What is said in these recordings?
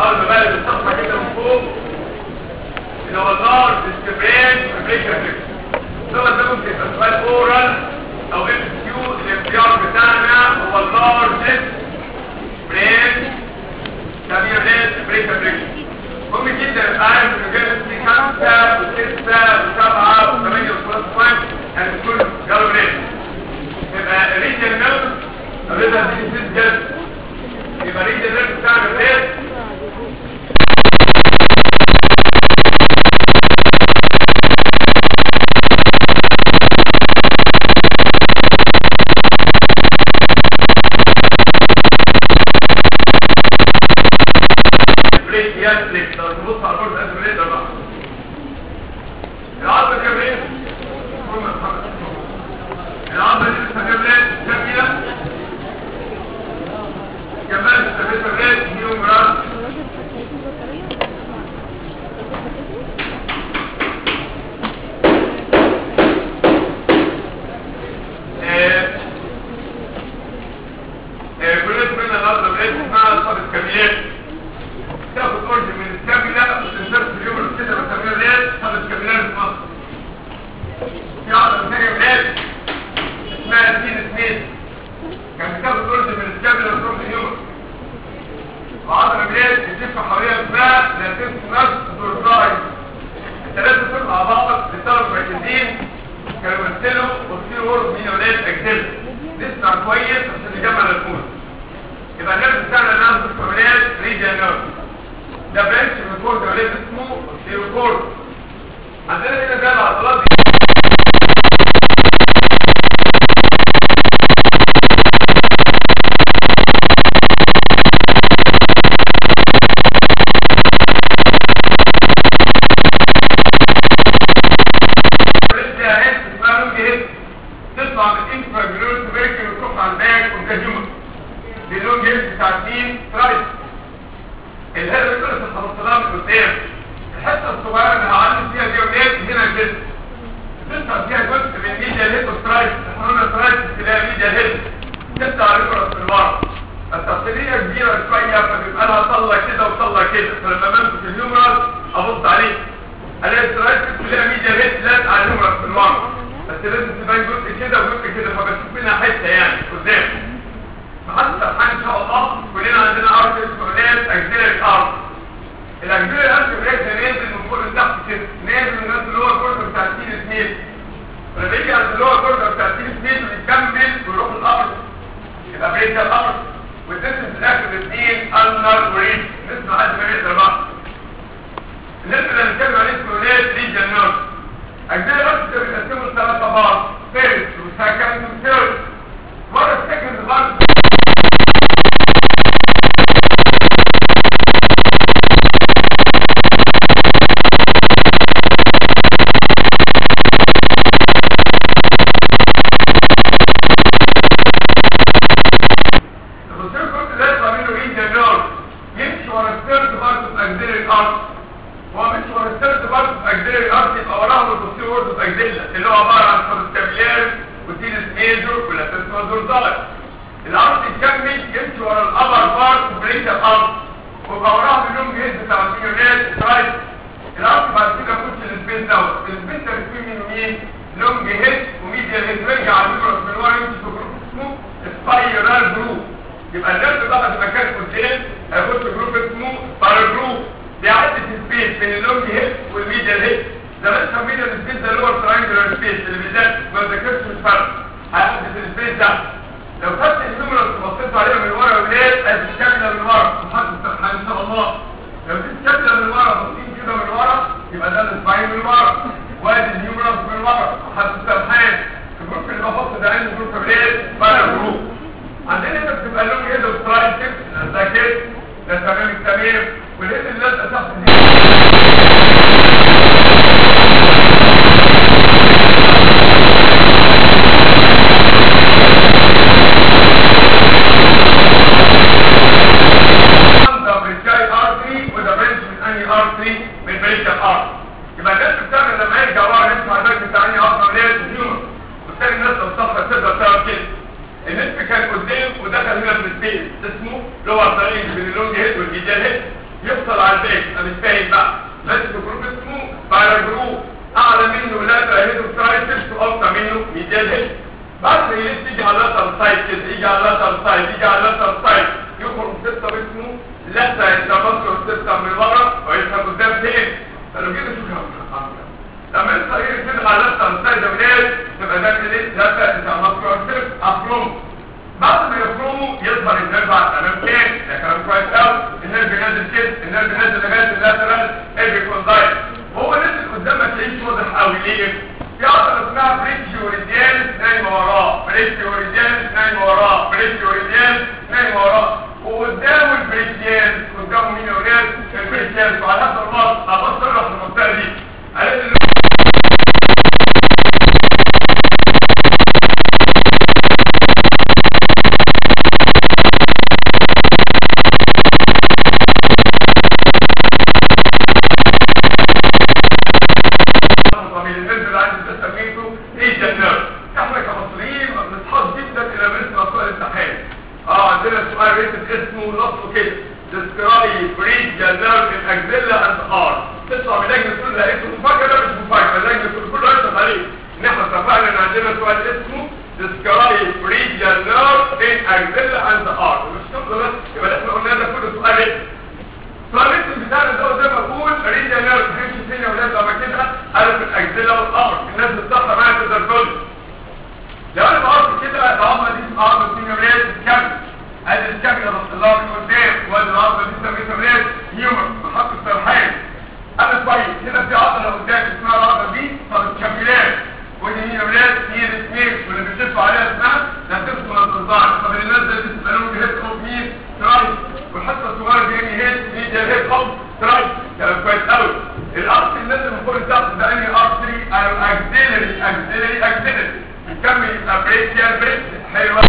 اول ما بقى الصفحه كده من فوق اللي هو النار ديسكبرين فابريكا ثم ده ممكن يبقى سؤال اورال او ام كيو الاختيار بتاعنا هو النار ديسكبرين تمرين بريكا بريكا مهم جدا يبقى عارف ان جاي في خمسه وسته وسبعه وثمانيه وثلاثه وخمسه يعني كل جالو بريك يبقى ريجن نيرف الريجن دي ست جد يبقى ريجن نيرف بتاعنا بريك بريك يسلك لو تبص على البورد قد بريك ده بقى العظمه دي بريك العظمه دي بتسميها بريك جميله كمان بتسميها بريك نيومرال كلنا كنا النهارده بريك اسمها صابت كميات تاخد اورج من الكابيلا وتنزل في اليوم اللي كده بسميها ليه صار الكابيلات في مصر في عضله ثانيه ولاد اسمها سين سميث كان بتاخد اورج من الكابيلا وتروح اليوم وعضله ولاد بتلف حواليها اسمها لاتنس نفس دورزاي الثلاثه دول مع بعض بيشتغلوا مركزين كانوا بيمثلوا وتصير ورد مين ولاد اجزله نسمع كويس عشان نجمع الفوز يبقى النرف بتاعنا نعمل ولاد ريجن نيرف ده برانش من الكورد وليس اسمه سيروكورد عندنا هنا ده العضلات دي تطلع من انفراجلور تبركل وتروح على الباك والجاجوما دي اللون جيرس بتاع مين؟ ترايس الهرم كله في الخلصلام من قدام الحته الصغيره اللي هعلم فيها دي ولاد هنا كده تطلع فيها جزء من ميديا هيد وسترايك احنا قلنا سترايك تلاقي ميديا هيد تطلع ريفرس من ورا التفصيليه كبيره شويه فبيبقى لها طله كده وطله كده فلما بمسك الهيومرال ابص عليه الاقي سترايك تلاقي ميديا هيد لازق على الهيومرال من ورا بس لازم تبان جزء كده وجزء كده فبشوف منها حته يعني قدام محدش سرحان ان شاء الله كلنا عندنا ارض اسمه ولاد اجزيرك ارض الاجزيرك الارض ولاد نازل من فوق لتحت كده نازل من نازل اللي هو الكورس بتاع التين سميث لما بيجي عند اللي هو الكورس بتاع التين سميث ويكمل ويروح الارض يبقى بريك الارض والدنس في الاخر الاثنين النار وريد نسمع حد ما يقدر بقى الناس اللي هنتكلم عليه اسمه ولاد ريجن نورث اجزيرك الارض بيتقسموا لثلاث بعض فيرست وسكند وثيرد مرة السكند برضه البوستير كورت ده يطلع منه ريجن نورث يمشي ورا الثيرد برضه في اجزيري الارض هو مشي ورا الثيرد برضه في اجزيري الارض يبقى وراهم البوستير برضه في اجزيلا اللي هو عباره عن سبسكابيلار وتينس ميجور والاساسما دورزالك الارض يكمل يمشي ورا الابر بارت بريك الارض ويبقى وراهم اللونج هيد بتاع الفينجرات رايت الارض بعد كده يخش السبيس دوت السبيس ده بيكون من مين؟ لونج هيد وميديا هيد ويرجع على الفيبرس من ورا يمشي في جروب اسمه سبايرال جروب يبقى النرد بقى في مكان قدام هيخش جروب اسمه سبايرال جروب بيعدي في السبيس بين اللونج هيد والميديا هيد زمان سمينا السبيس ده اللي هو التراينجلر سبيس اللي بالذات ما ذاكرش مش فارق هيعدي في السبيس ده لو خدت النمرة وبصيت عليها من ورا ولاد ادي الكاملة من ورا محدش سرحان ان شاء الله لو دي الكاملة من ورا باصين كده من ورا يبقى ده الاسبوعين من ورا وادي النيومرال من ورا محدش سرحان الجروب اللي بحط ده عندي جروب ولاد بره جروب عندنا هنا بتبقى لون كده وسترايك ده كده ده تمام التمام والهيد اللي لازقه تحت الهيد ده بريكاي ارتري وده برنش من انهي ارتري من بريكال ارتري يبقى الناس بتعمل لما يرجع ورا يسمع البرك بتاع انهي ارتري ولا الهيومن وبالتالي الناس لو صفت تقدر تعرف كده النسب كان قدام ودخل هنا في السبيس اسمه لور ترين بين اللونج هيد والميديال هيد يفصل على البيت انا مش فاهم بقى ماسك جروب اسمه بايرا جروب اعلى منه لا هيدو ترايسبس واوسع منه ميديال هيد بعد ما يلف يجي على اللاتر سايد كده يجي على اللاتر سايد يجي على اللاتر سايد يخرج سيستم اسمه لسه انترماسكولار سيستم من ورا ويفهم قدام تاني قالوا كده شو كان لما انت ايه كده على اللاتر سايد يا ولاد تبقى ده كده لسه انترماسكولار سيستم افروم بعد ما يفرموا يظهر النيرف على الامام تاني ده كلام كويس قوي النيرف نازل كده النيرف نازل لغايه اللاترال ايبيكوندايل وهو نازل قدامك تعيش واضح قوي ليه في عضله اسمها بريتشيوريديال نايمه وراه بريتشيوريديال نايمه وراه بريتشيوريديال نايمه وراه وقدامه البريتشيال قدامه مين يا ولاد البريتشيال وعلى هذا الوضع ابص لك في المنطقه دي قالت لي طبيعي النرف اللي عندي ده سميته ايه النرف احنا كمصريين بنتحط جدا الى مثل مسؤول الامتحان اه عندنا سؤال ريتد اسمه نصه كده describe bridge nerve in axilla and arm تطلع من لجنه تقول لقيته مفاجاه ده مش مفاجاه اللجنه تقول كله يشرح عليه ان احنا اتفقنا ان عندنا سؤال اسمه describe bridge nerve in axilla and arm مش كده بس يبقى احنا قلنا ده كله سؤال ريتد فالريتم بتاعنا ده زي ما بقول ريديا نيرف هيمشي فين يا ولاد لما كده قالوا في الاجزله والقمر الناس بتصحى معايا تقدر تقول لو انا بعرف كده العظمه دي عظمه مين يا ولاد الكبد ادي الكبد يا بص الله من قدام وادي العظمه دي اسمها يا ولاد هيومر محطه سرحان انا كويس هنا في عضله قدام اسمها العضله دي طب الكابيلات ودي مين يا ولاد هي السمير واللي بتشفوا عليها اسمها لا تدخل الضلع طب الناس اللي بتسالون هيد اوف مين ترايس والحته الصغيره دي يعني هيد ميديا هيد اوف ترايس كلام كويس قوي الارض الناس اللي فوق الضغط ده انهي ارتري او اكسيلري اكسيلري اكسيلري نكمل يبقى بريكيال بريك حلوه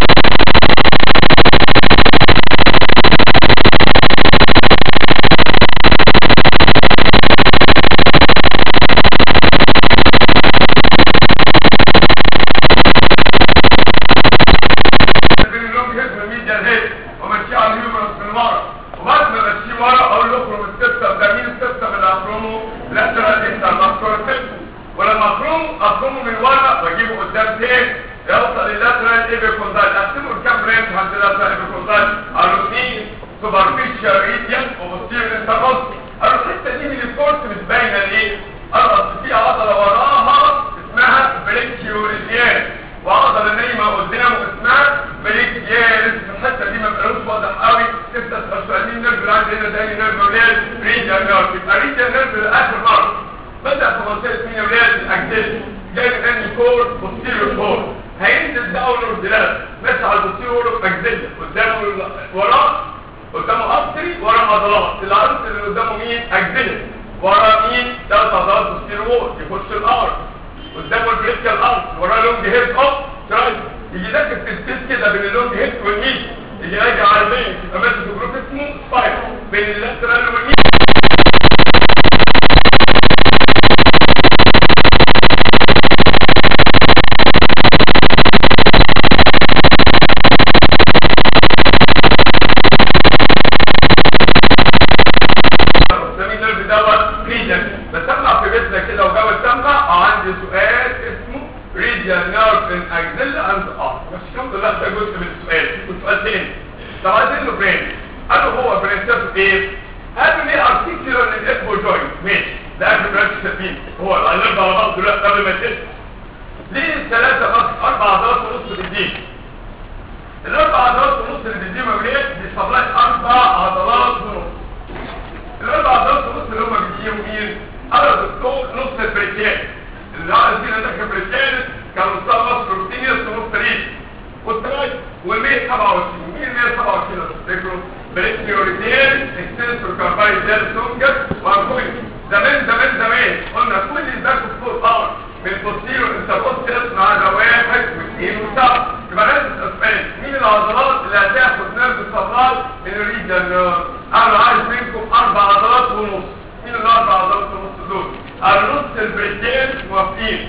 بين اللونج هيد والميديا هيد ومشي على الهيومرس من ورا وبعد ما مشي ورا اقول له اخرج السيستم ده مين السيستم اللي اخرمه لاترال انترماسكولار سيستم ولما اخرمه اخرمه من ورا واجيبه قدام تاني يوصل للاترال ايبيكوندايل اقسمه لكام برانش عند اللاترال ايبيكوندايل قالوا اثنين سوبرفيشال ريديان وبوستيريور انترماسكولار قالوا الحته دي من الكورس مش باينه ليه؟ قالوا اصل في عضله وراها اسمها بريكيوريديان وعضله نايمه قدامه اسمها بريكيالس الحته دي ما بقالوش واضح قوي تبدا تبقى سؤالين نيرف اللي عندي هنا تاني نيرف ولاد ريجيال نيرف يبقى ريجيال نيرف لاخر مره بدا في منطقه مين يا ولاد الاكسل جاي من انهي كور بوستيريور كور هينزل داونورد لا ماشي على البوستيريور اكسل قدامه وراه قدامه ابتري ورا عضلات العضلات اللي قدامه مين اكسل ورا مين ثلاث عضلات بوستيريور يخش الارض قدامه البريكال ارض وراه لونج هيد اوف ترايس يجي داخل في السيس كده بين اللونج هيد والميد يجي راجع على البين يبقى ماشي في جروب اسمه سبايك بين اللاترال والميد سمي النيرف دوت ريجن بسمع في بيتنا كده وجو السمع عندي سؤال اسمه ريجن نيرف ان اكزيل اند ار بس الحمد لله ده جزء من السؤال وسؤال تاني طب عايزين له برين قالوا هو برنسيس ايه؟ قالوا ليه ارتيكولار للاسبو جوينت ماشي ده اخر برانش شايفين هو النيرف على بعض دلوقتي قبل ما يتقسم ليه ثلاثة بس أربع عضلات ونص بالدين الأربع عضلات ونص اللي بالدين مولاد بيسبلاي أربع عضلات ونص الاربع عضلات ونص اللي هم بيجيهم مين؟ على الدكتور نص البريكيان اللي عارف فينا ده كبريكيان كان نصها مصر روتينيوس ونص ريش والتراك وال 127 مين ال 127 تفتكروا؟ بريكيوريتيان اكستنسور كارباي زيادة سونجر وانكوين زمان زمان زمان قلنا كل الباك فور باور من بوستيرو انت بص اسمع ده واحد واثنين وسبعه يبقى لازم تسأل مين العضلات اللي هتاخد نيرف الصفار من الريجن نيرف انا عايز منكم اربع عضلات ونص مين الاربع عضلات ونص دول على نص البريتين موافقين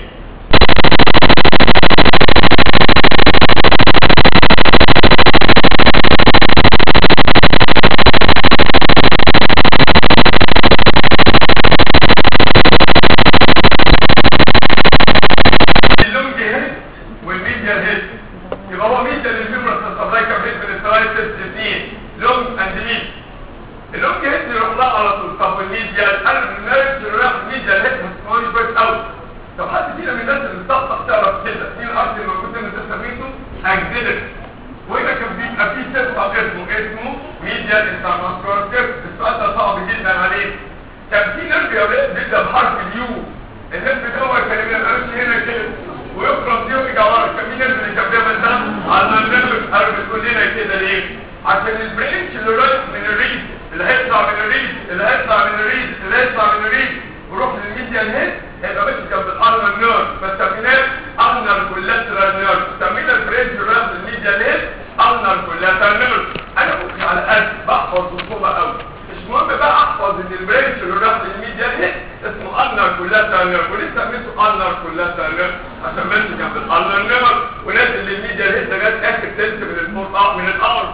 النب يا ولاد بيبدا بحرف اليو النب دوت كان بيمشي هنا كده ويقرب دي ويرجع ورا كان مين اللي كان بيعمل ده على النب قالوا كلنا كده ليه عشان البرينش اللي رايح من الريد اللي هيطلع من الريد اللي هيطلع من الريد اللي هيطلع من الريد ويروح للميديا هيد هيبقى ماشي جنب الارنر نيرف فسميناه ارنر كولاترال نيرف سمينا البرينش اللي رايح للميديا هيد ارنر كولاترال نيرف انا ممكن على قد بحفظ الصوبه قوي مش مهم بقى احفظ ان البرينش اللي رايح للميديا هيد اسمه ارنر كولاترال نيرف وليه سميته ارنر كولاترال نيرف عشان ماشي جنب الارنر نيرف ونازل للميديا هيد لغايه اخر تلت من الفوق من الارض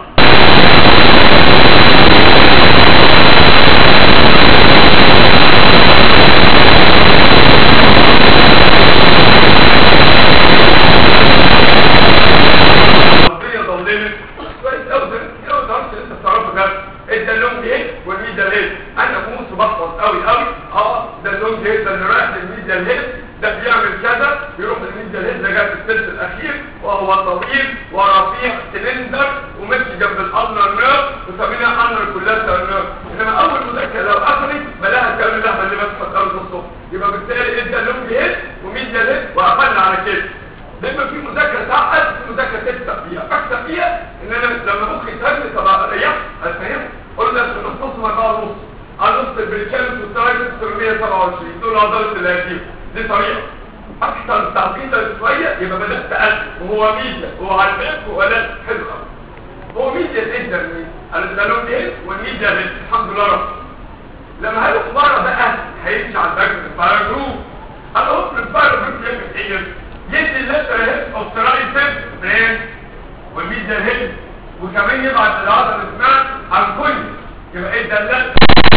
الدنيا ظلمت كويس قوي ده كده ما تعرفش انت بتعرفه ده ادى اللون ايه والميديا ليه انا بموت وبحفظ قوي قوي اه ده اللون ايه ده اللي رايح للميديا ليه ده بيعمل كذا بيروح للميديا ليه ده جاب الثلث الاخير وهو طويل ورفيع سلندر وماشي جنب الانر نيرف وسميناها انر كلها نيرف انما اول مذاكره لو اخرت بلاها الكلام اللحمه اللي بس فكرت الصبح يبقى بالتالي ادى اللون ايه وميديا ليه وقفلنا على كده دايما في مذاكره تعقد في مذاكره تكسب فيها بكسب فيها ان انا لما مخي يتهمني طب اريح افهم قلنا في النص ما بقى نص على نص البريكالس والترايتس 127 دول عضلات الهاتف دي طريقه اكثر تعقيدا شويه يبقى بدات تقل وهو ميديا وهو على الباك ولا حلو هو ميديا جدا مين الزالون ايه والميديا بنت الحمد لله رب لما هيروح بره بقى هيمشي على الباك الفاير جروب انا قلت الفاير جروب يعمل ايه يدي اللتر هيد اوف ترايسب برين والميديا هيد وكمان يبعت العضله اسمها انكوني يبقى ايه ده اللتر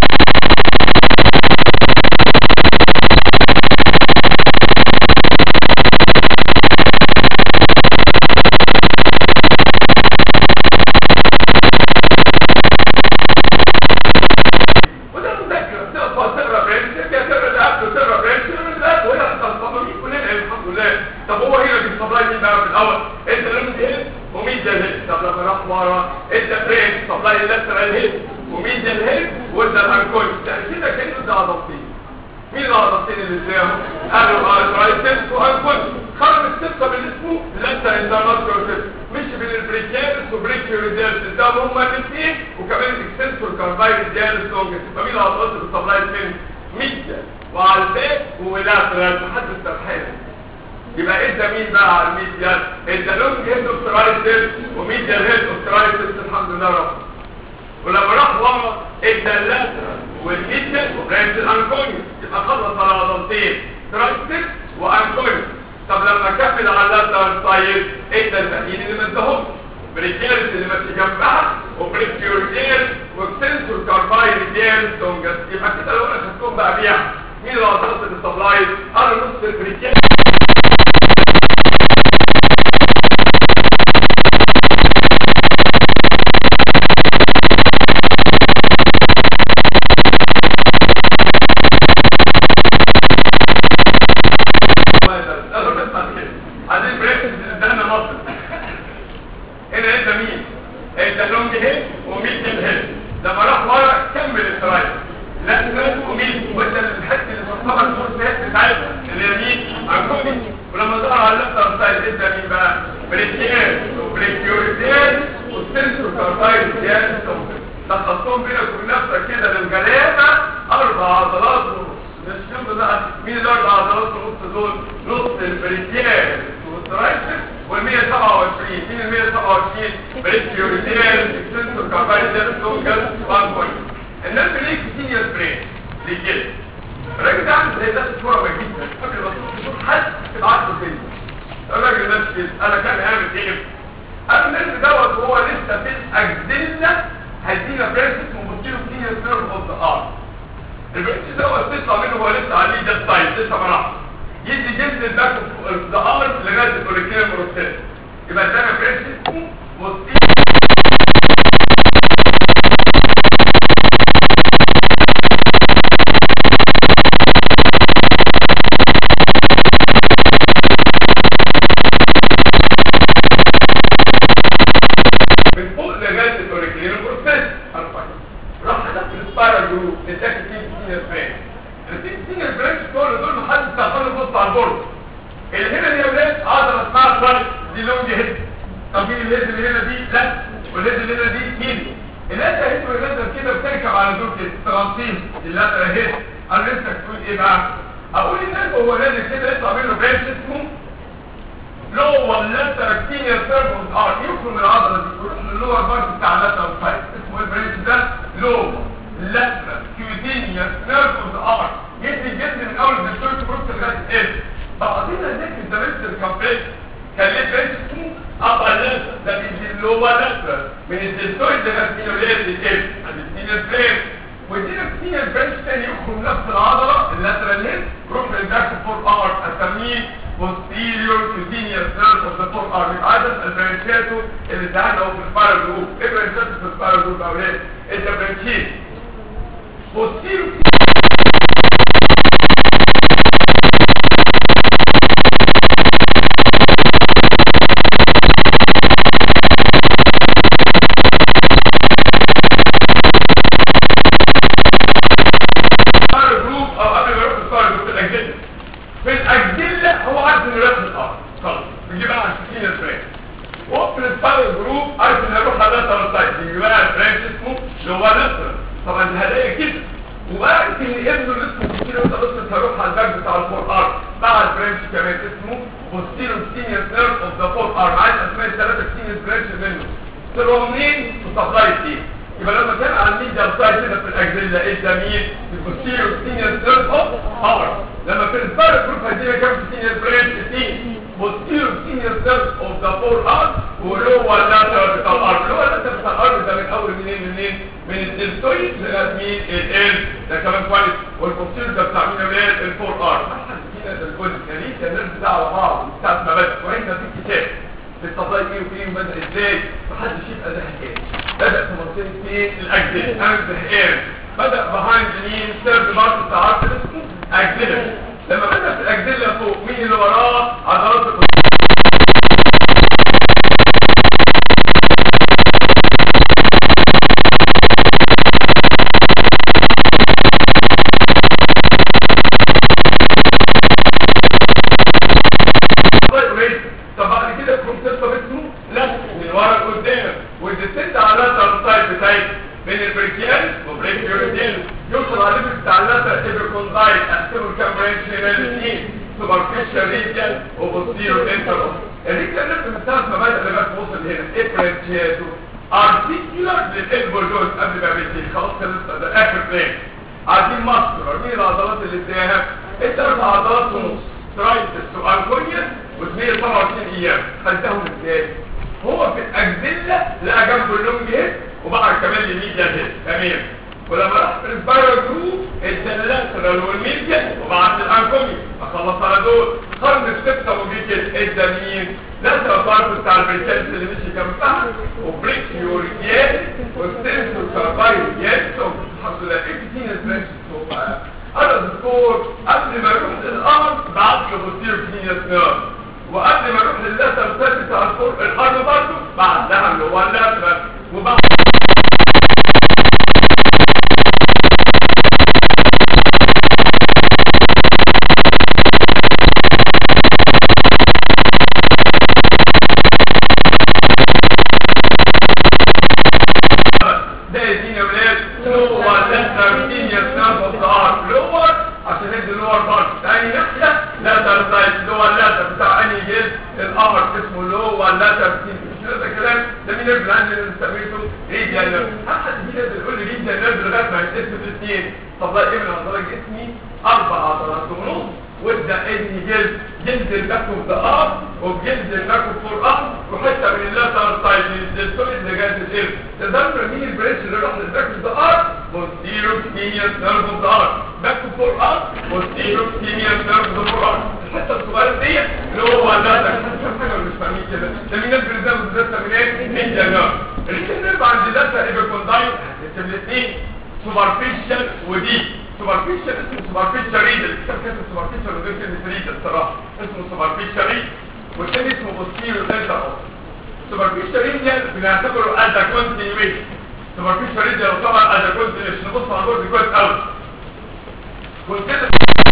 وده مذاكره تقرا تقرا برنس تقرا الاب وتقرا برنس تقرا وهي هتصمم كلنا الحمد لله طب هو هنا بيصبلاي مين بقى في الاول انت لون هيد ومين ده الهيد طب لما راح ورا انت برنس سبلاي اللاترال هيد ومين ده الهيد وانت الانكوين كده كانه ده عضلتين مين العضلتين اللي ازاهم قالوا ارترايسبس وانكوين خرج السبسه من اسمه لاتر انترناسيونال مش بين البريكيالس وبريكيوريديالس ده هما الاثنين وكمان الاكسنسور كاربايريديالس لونجس يبقى مين العضلات اللي بتطلعي فين ميديا وعلى الباك ولاترال محدش سرحان يبقى انت مين بقى على الميديا انت لونج هيد اوسترايسبس وميديا هيد اوسترايسبس الحمد لله رب ولما راح ورا ادى اللاترال والميديا وبرانش الانكونيوس يبقى خلص على عضلتين ترايسبس وانكونيوس طب لما كمل على اللاترال سايد ادى الباقيين اللي ما اداهمش بريكيرس اللي ماشي جنبها وبريكيوريدير وكسنسور كاربايريدير سونجس يبقى كده لو انا خدتهم بقى بيها مين العضلات اللي سبلايز قالوا نص البريكيرس عايزين بريكس ادانا مصر هنا انت مين انت لونج هيد وميد الهيد لما راح ورا كمل الترايب لا ترايب وميد وانت الحته اللي تعتبر الفورس بتاعتها اللي هي مين انكوني ولما ظهر على اللفت سايد انت مين بقى بريكير وبريكيوريتير والسنسور كاربايد ديال لخصتهم بينك وبين نفسك كده للجلامه اربع عضلات ونص مش شوف بقى مين الاربع عضلات ونص دول نص البريكير والترايسب وال 127 مين ال 127 بريكيوريتير اكسنسور كاربايد ديال سونجل 1 بوينت الناس ليك سينيور برين ليه كده الراجل ده عامل زي ده كوره جدا فاكر بس تشوف حد تبعت له فين الراجل ده كده انا كان عامل ايه قبل الناس دوت وهو لسه في الاجزله هيدينا برنس اسمه بوتيرو سينيور سيرف اوف ذا ارم البرنس دوت تطلع منه هو لسه عليه ده سايد لسه ما راحش يدي جلد الباك اوف ذا ارم لغايه الاوريكينال بروسيس يبقى ده برنس اسمه بوتيرو من فوق لغايه الاوريكلين بروسيس ارفع راح حدث السبايرال جروب نتاكد فيه سينيور فرين السينيور برانش كل دول محدش تاخده بص على البورد اللي هنا دي يا ولاد عضله اسمها فرق دي لونج هيد طب مين الهيد اللي هنا دي لا والهيد اللي هنا دي مين الهيد هيد والهيد كده بتركب على دول كده ترانسين اللاتر هيد انا لسه تقول ايه بقى اقول الناس هو نازل كده يطلع منه برانش اسمه لو اللاتر سينيور سيرفوس ار يخرج من العضله دي يروح للور بارت بتاع اللاتر سايد اسمه ايه البرانش ده لو لاتر كيوتينيوس سيرفوس ار يدي الجسم من اول الدكتور بروست لغايه ال بعدين هناك الدرس الكامبيت كان ليه برانش اسمه ابر لاتر ده بيجي اللور لاتر من الدلتويد لغايه السينيور ال السينيور برانش ودينا السينيور برانش تاني يخرج نفس العضله اللاترال هيد يروح للباك فور ار اسميه posterior cutaneous nerve of the forearm عدد البرانشاتو اللي ادعنا هو في السبايرال جروب ايه برانشاتو في السبايرال جروب يا اولاد انت برانشين posterior السبايرال جروب او قبل ما يروح السبايرال جروب الاجزله في الاجزله هو عارف انه يروح الارض خلاص بيجي بقى على السكين الفريم وفي السبايرال جروب عارف انه يروح على اللاترال سايد بيجي بقى الفريم اسمه اللي هو اللاترال طبعا دي هدايا كده وعارف ان ابنه اللي اسمه بوستيرو تبص هيروح على الباك بتاع الفور ار مع البرانش كمان اسمه بوستيرو سينيور نيرف اوف ذا فور ار عايز اسماء الثلاثه سينيور برانش منه طلعوا منين؟ في سبلاي تي يبقى لما كان على الميديا سايد كده في الاجزله ايه ده مين؟ البوستيرو سينيور نيرف اوف ار لما في السبايرال جروب هيدينا كام سينيور برانش اثنين بوستيرو سينيور نيرف اوف ذا فور ار ولو اللاتر بتاع الارض اللي هو اللاتر بتاع الارض ده من اول منين منين من الدلتويد لغايه مين ال ده كمان كويس والبوستيرو ده بتاع مين ولاد الفور ار احد فينا ده الجزء الجديد كان الناس بتاع على بعض من ساعه ما بدا وهنا في الكتاب في السبلاي ايه وفيه وبدا ازاي محدش يبقى زهقان بدا في منطقه فين الاجزله انا زهقان بدا بهايند مين سيرد بارت بتاع عرض اسمه اجزله لما بدا في الاجزله فوق مين اللي وراه عضلات طب بعد كده الكونسيبت اسمه لا من ورا لقدام والديسنت على اللاتر سايد بتاعي بين البريكيال وبريكيوريديال يوصل على الليفل بتاع اللاتر ايبركوندايت اقسمه لكام برانش هنا الاثنين سوبرفيشال ريديال وبوستيرو انترال الريديال نفس من ساعه ما بدا لغايه ما وصل هنا ايه برانشاته ارتيكولار للالبو جوز قبل ما بيجي خلاص لسه ده اخر بلان عايزين ماسكر عارفين العضلات اللي اداها الثلاث عضلات ونص ترايتس وانكونيا و2 27 ايام خدتهم ازاي هو في الاجزله لقى جنبه اللونج هيد وبعد كمان الميديا هيد تمام ولما راح في السبايرال جروب ادى اللاترال والميديا وبعد الانكومي اخلص على دول قرن السته وجي كده ادى مين لاترال بارت بتاع البريكالس اللي مشي جنبها وبريكيوريال والسنسور كاربايوريال الحمد لله ايه كتير البرانش انا دكتور قبل ما يروح للارض بعت له بوستيرو كلينيس نيرف وقبل ما يروح لللاتر سيرفيس بتاع الفور الارض برضه بعد لها اللي هو اللاتر وبعد ده يديني يا ولاد هو اللاتر كلينيس نيرف اوف ذا ارم لور عشان ندي اللور بارت تاني ناحيه لاتر سايد اللي هو اللاتر بتاع انهي جلد القمر اسمه اللي هو اللاتر مش ده كلام ده مين البلاند اللي سميته ريديال نيرف حد فينا بيقول لي ريديال نيرف لغايه ما يتقسم الاثنين طب ده ايه من عضلات جسمي اربع عضلات ونص وابدا انهي جلد جلد الباك اوف ذا ارم وبجلد الباك اوف فور ارم وحته من اللاتر سايد من الدلتويد لغايه الجلد تقدر مين البريتش اللي راح للباك اوف ذا ارم بوستيرو كينيوس نيرف اوف ذا ارم باك اوف فور ارم بوستيرو كينيوس نيرف اوف ذا فور ارم الحته الصغيره دي اللي هو اللاتر حاجه مش فاهمين كده ده مين البريزام بالذات من ايه من جناب الاثنين نيرف عند اللاتر ايبركوندايل هتكتب الاثنين سوبرفيشال ودي سوبرفيشال اسمه سوبرفيشال ريدل الكتاب كاتب سوبرفيشال ودي كلمه ريدل الصراحه اسمه سوبرفيشال ريدل والثاني اسمه بوستيرو سنتر سوبرفيشال ريدل بنعتبره از كونتينيويشن سوبرفيشال ريدل طبعا از كونتينيويشن نبص على البورد كويس قوي كونسيدر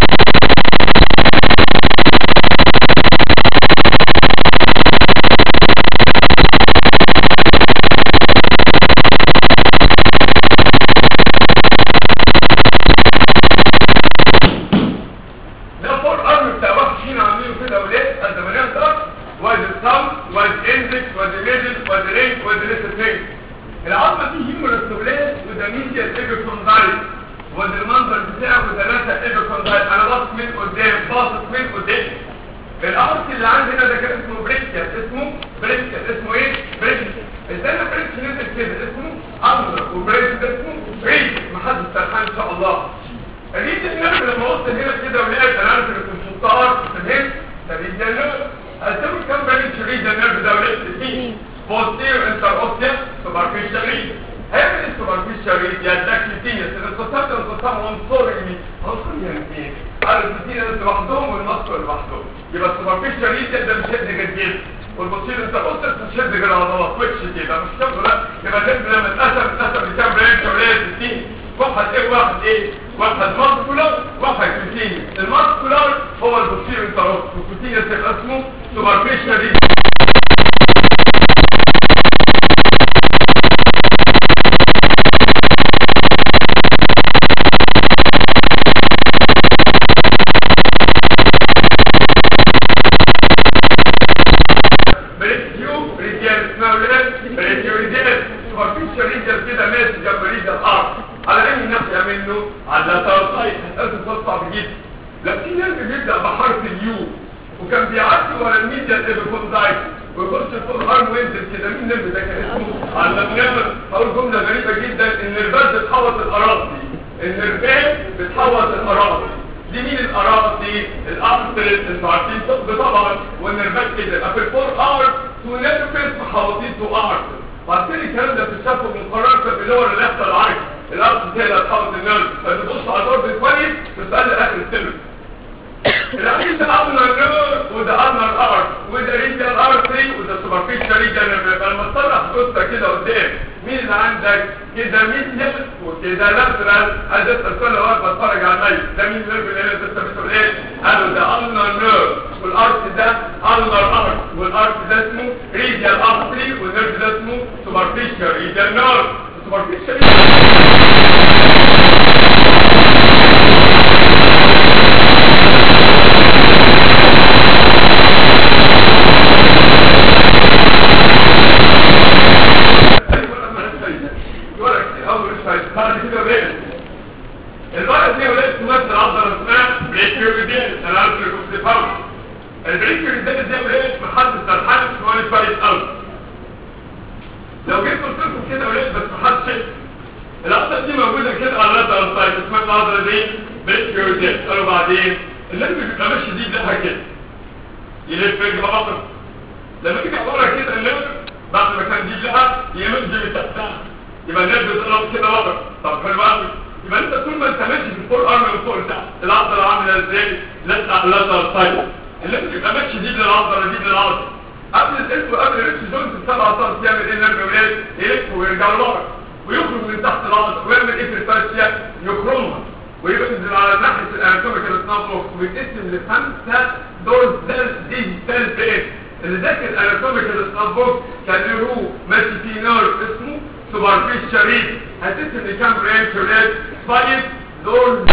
ده فور ارم بتاع واحد فينا عاملينه كده ولاد قد ما نقدر وادي الثumb وادي الاندكس وادي الميدل وادي الرينج وادي الليتر العظمه دي هيمولاستولات وده ميديا ايبيكوندايل وادي المنظر بتاعه ثلاثه ايبيكوندايل انا باصص من قدام باصص من قدام الارك اللي عندنا ده كان اسمه بريكيا اسمه بريكيا اسمه ايه بريكيا ازاي ما بريكيا نزل كده اسمه امر وبريكيا ده اسمه ريج محدش سرحان ان شاء الله الريد النرف لما وصل هنا كده ولقيت انا عارف ان كنت شطار فهمت فالريد النرف هتسوي كام برانش ريد النرف ده ولقيت اثنين بوستير انتر اوستيا سوبرفيشال ريد هيعمل السوبرفيشال ريد يا داكتينيس الانقسام ده انقسام عنصري عنصري يعني ايه؟ على البروتين لوحدهم والمصر لوحدهم يبقى السوبرفيشال ريد ده بيشد جدا والبوستير انتر اوستيا بتشد كده عضلات وش كده مش شرط لا يبقى النرف لما اتقسم اتقسم لكام برانش ولقيت اثنين واحد ايه واحد ايه واحد ماسكولار واحد كوتينيوس الماسكولار هو البوستيريور انتروس والكوتينيوس يبقى اسمه سوبرفيشال ريد بريتيو ريديال اسمها ولاد بريتيو ريديال سوبرفيشال ريديال كده ماشي جنب ريديال ارك على اي ناحيه منه على اللاترال لازم تصعب جدا لكن نرجع بيبدا بحرف اليو وكان بيعدي ورا الميديا الايبيكوندايت ويخش فوق الارم وينزل كده مين النرف ده كان اسمه على النمر اقول جمله غريبه جدا النرفات بتحوط الاراضي النرفات بتحوط الاراضي دي مين الاراضي الارتريت انتوا عارفين طب طبعا والنرفات كده يبقى في الفور ار تو نيرفز محوطين تو ارتر وعارفين الكلام ده بتتشافوا من قرار اللي هو اللي يحصل العكس الارض زي اللي هتحوط النرف فتبص على الارض كويس تسال اخر السلم العين ده امر نور وده امر ارت وده ريجل ارتري وده سوبرفيشال ريجل لما تصلح قصه كده قدام مين اللي عندك كده ميديال وكده لاترال عايز اسال كل وقت بتفرج على الميت ده مين النيرف اللي انا لسه بتقول ايه قالوا ده امر نور والارت ده امر ارت والارت ده اسمه ريجل ارتري والنيرف ده اسمه سوبرفيشال ريجل نور سوبرفيشال الورقة دي ولاد تمثل عضلة اسمها بريكيوريدين انا عارف انكم بتفهموا البريكيوريدين دي ولاد محدد تلحق شوية كويس قوي لو جيت قلت لكم كده ولاد بس محدش العضلة دي موجودة كده على اللاترال سايد اسمها العضلة دي بريكيوريدين قالوا بعدين اللي بيبقى ماشي دي لها كده يلف رجل بطن لما يجي ورا كده النمر بعد ما كان دي لها يمد من تحتها يبقى النرف بيضرب كده ورا طب حلو قوي يبقى انت طول ما انت ماشي في الفور ارم من فوق لتحت العضله عامله ازاي لسه لسه سايد اللي انت تبقى ماشي دي للعضله دي للعضله قبل الالف وقبل الريتش جوينت السبعه سم يعمل ايه النرف ولاد يلف ويرجع لورا ويخرج من تحت العضله ويعمل ايه في الفاشيه يخرمها وينزل على ناحيه الاناتوميكال سناب ويتقسم لخمسه دورزال ديجيتال بيت اللي ذاكر الاناتوميكال سناب بوكس كان له ماشي فيه نيرف اسمه سوبرفيشال ريد هتقسم لكام برانش ولاد فايف دور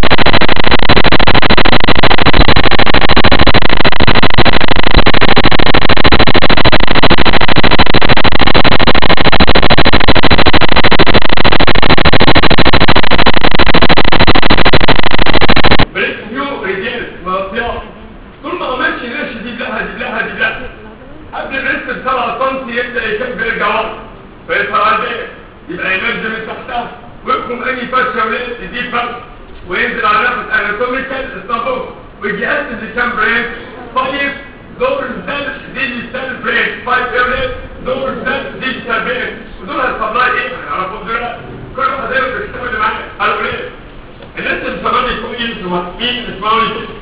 بريكيو ريدينس مغطيات طول ما هو ماشي ماشي دي لها دي لها دي لها قبل الريست ب 7 سم يبدا يكب يرجع ورا فيظهر على البيت يبقى ينزل من تحتها ويحكم اي فرشه ولاد يجيب فرشه وينزل على نفس اناتوميكال اسطنبول ويجي يقسم لكام برين فايف دور زل ديجيتال برين فايف برين دور زل ديجيتال برين ودول هيسبلاي ايه؟ هنعرفهم دلوقتي كل واحد هيبقى بيكتبوا اللي معايا قالوا ليه؟ الناس اللي سمعني كويس ومحكين اسمعوا لي كده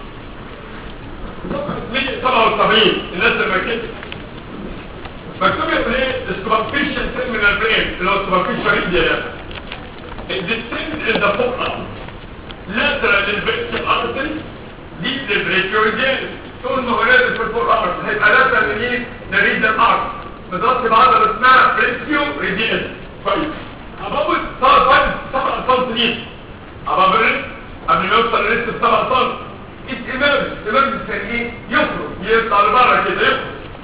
77 الناس اللي مكتبت مكتوب يا برين السوبرفيشال تيرمينال برين اللي هو السوبرفيشال ريديا ده الديستنت ان ذا فوق lateral للفيكتور للبريكيو ريديالس طول ما هو نازل في الفور ارض هيبقى لازم من ايه نريد الارض مضاد بعضله اسمها بريكيو ريديالس كويس هبوظ صار فايز سبع سنتيمتر هبوظ قبل ما يوصل لسه سبع سنتيمتر ات ايمرج ايمرج يعني ايه يخرج يطلع لبره كده يخرج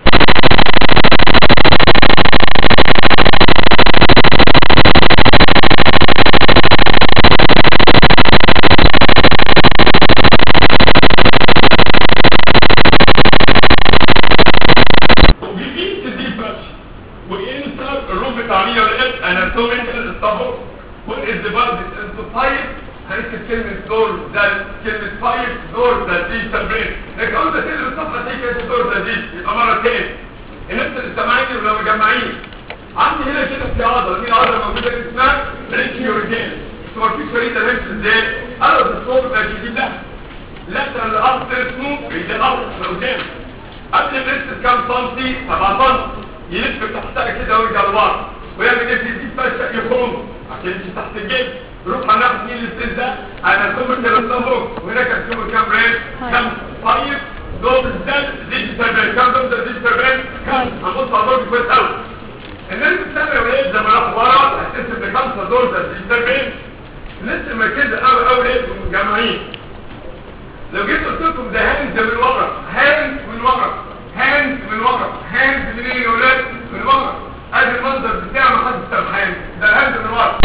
وبيجيب تدي فرش وانت الروم بتاع مين ولا ايه اناتوميكال الطبق والإز ديفايدد انتو فايف هنكتب كلمة دور ده كلمة فايف دور ده دي تمرين لكن قلت كده الصفحة دي كانت دور ده دي يبقى مرة تاني الناس اللي سامعيني ولو مجمعين عندي هنا كده في عضلة دي عضلة موجودة اسمها ريتشيورجين ما فيش فريدة نمشي ازاي انا بالصوت ده جديد ده لا الارض اسمه ريد الارض لقدام قبل الريست كام سنتي 7 سنتي يلف تحتها كده ويرجع لورا ويعمل ايه في دي فشة يخرم عشان يمشي تحت الجلد يروح على ناحية مين الاستاذ ده انا سوبر تلسكوب وهنا كان سوبر كام برين كام فايف دوب الزل ديجيتال برين كام دوب ده ديجيتال برين كام هنبص على دور كويس قوي الناس بتسمع ولاد لما راح ورا هتحس ان خمسة دور ده ديجيتال برين لسه مركزة قوي قوي ليه مجمعين لو جيت قلت لكم ده هاند من ورا هاند من ورا هاند من ورا هاند من ايه يا ولاد من ورا ادي المنظر بتاع ما حدش سامحاني ده الهاند من ورا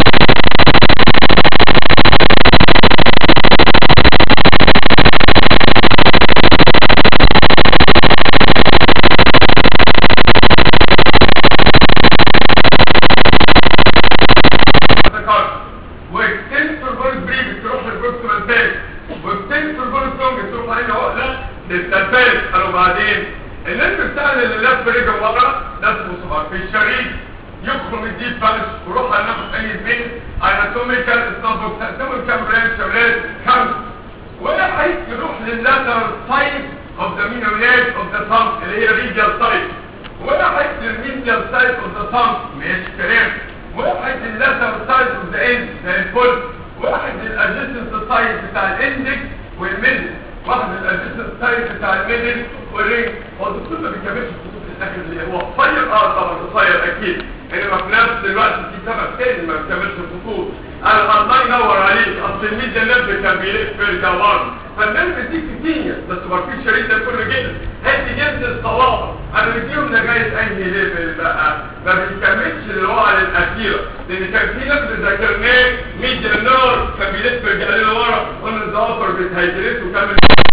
واكتنسور بول بريد تروح للبروكسيمال باك واكتنسور بول ستونج تروح علينا عقله للتلفاز قالوا بعدين الليمف بتاعنا اللي لف رجع ورا ده اسمه صباع في الشريط يخرج الديب فالش وروح على ناحيه اي بين اناتوميكال اسنابوك تقسموا كام برانش يا ولاد خمسه واحد يروح لللاتر سايد اوف ذا مينولات اوف ذا ثامب اللي هي ريديال سايد واحد للميديال سايد اوف ذا ثامب ماشي كلام واحد لللاتر سايد اوف ذا اند زي الفل واحد للادجستنت سايد بتاع الاندكس والميدل واحد للادجستنت سايد بتاع الميدل والرينج هو الدكتور ما بيكملش الخطوط الاخر اللي هو قصير اه طبعا قصير اكيد انما في نفس الوقت في سبب تاني ما بيكملش الخطوط انا الله ينور عليك اصل الميديا نيرف كان بيلف ويرجع ورا فالنيرف دي كتير بس ما فيش شريط ده كله جدا هدي جنس الصوابع انا بديهم لغايه اي ليفل بقى ما بيكملش الوعي الاخيره لان كان في ناس ذاكرناه ميديا نيرف كان بيلف ويرجع لنا ورا قلنا الظوافر بتهيدريت وكمل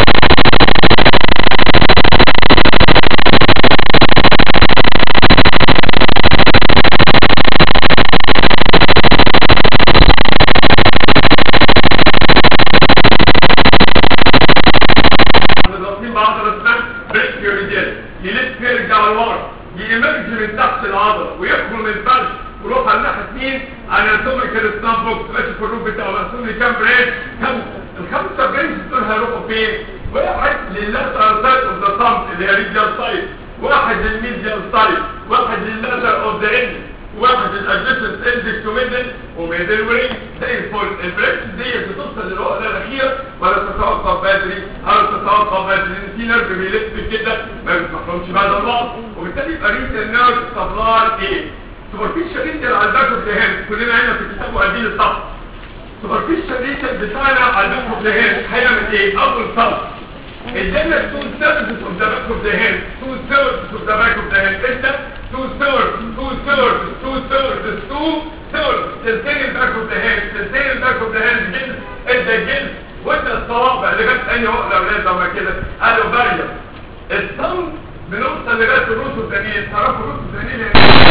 مضغوطين بعض الاسنان بريكيوريديال يلف يرجع لورا يمرج من تحت العضله ويخرج من الفرش ويروح على الناحيه اليمين اناتوميكال سناب بوكس ماشي في الروب بتاعه مقسوم لي كام بريد خمسه الخمسه بريدز دول هيروحوا فين؟ واحد لللاترال سايد اوف ذا ثامب اللي هي ريديال سايد واحد للميديال سايد واحد لللاترال اوف ذا اند واحد الادجستنت اندكس وميدل وميدل ورينج زي الفل البريكس دي بتوصل للعقله الاخيره ولا تتوقف بدري او تتوقف بدري لان في نيرف بيلف كده ما بيسمحلهمش بعد الوقت وبالتالي يبقى ريت النيرف سبلاي ايه سوبرفيشال ريتل على الباك اوف ذا هيد كلنا هنا في الكتاب وقاعدين الصف سوبرفيشال ريتل بتاعنا على الباك اوف ذا هيد هيعمل ايه اول صف ادانا تو ثيردز اوف ذا باك اوف ذا هيد تو ثيردز اوف ذا باك اوف ذا هيد انت تو ثيردز تو ثيردز تو ثيردز تو ثيردز تلتين الباك اوف ذا هيد تلتين الباك اوف ذا هيد جلد ادى جلد وانت الصوابع اللي جت انهي عقله اولاد لما كده قالوا باريا الصم بنوصل لغايه الروس الثانيين تعرفوا الروس الثانيين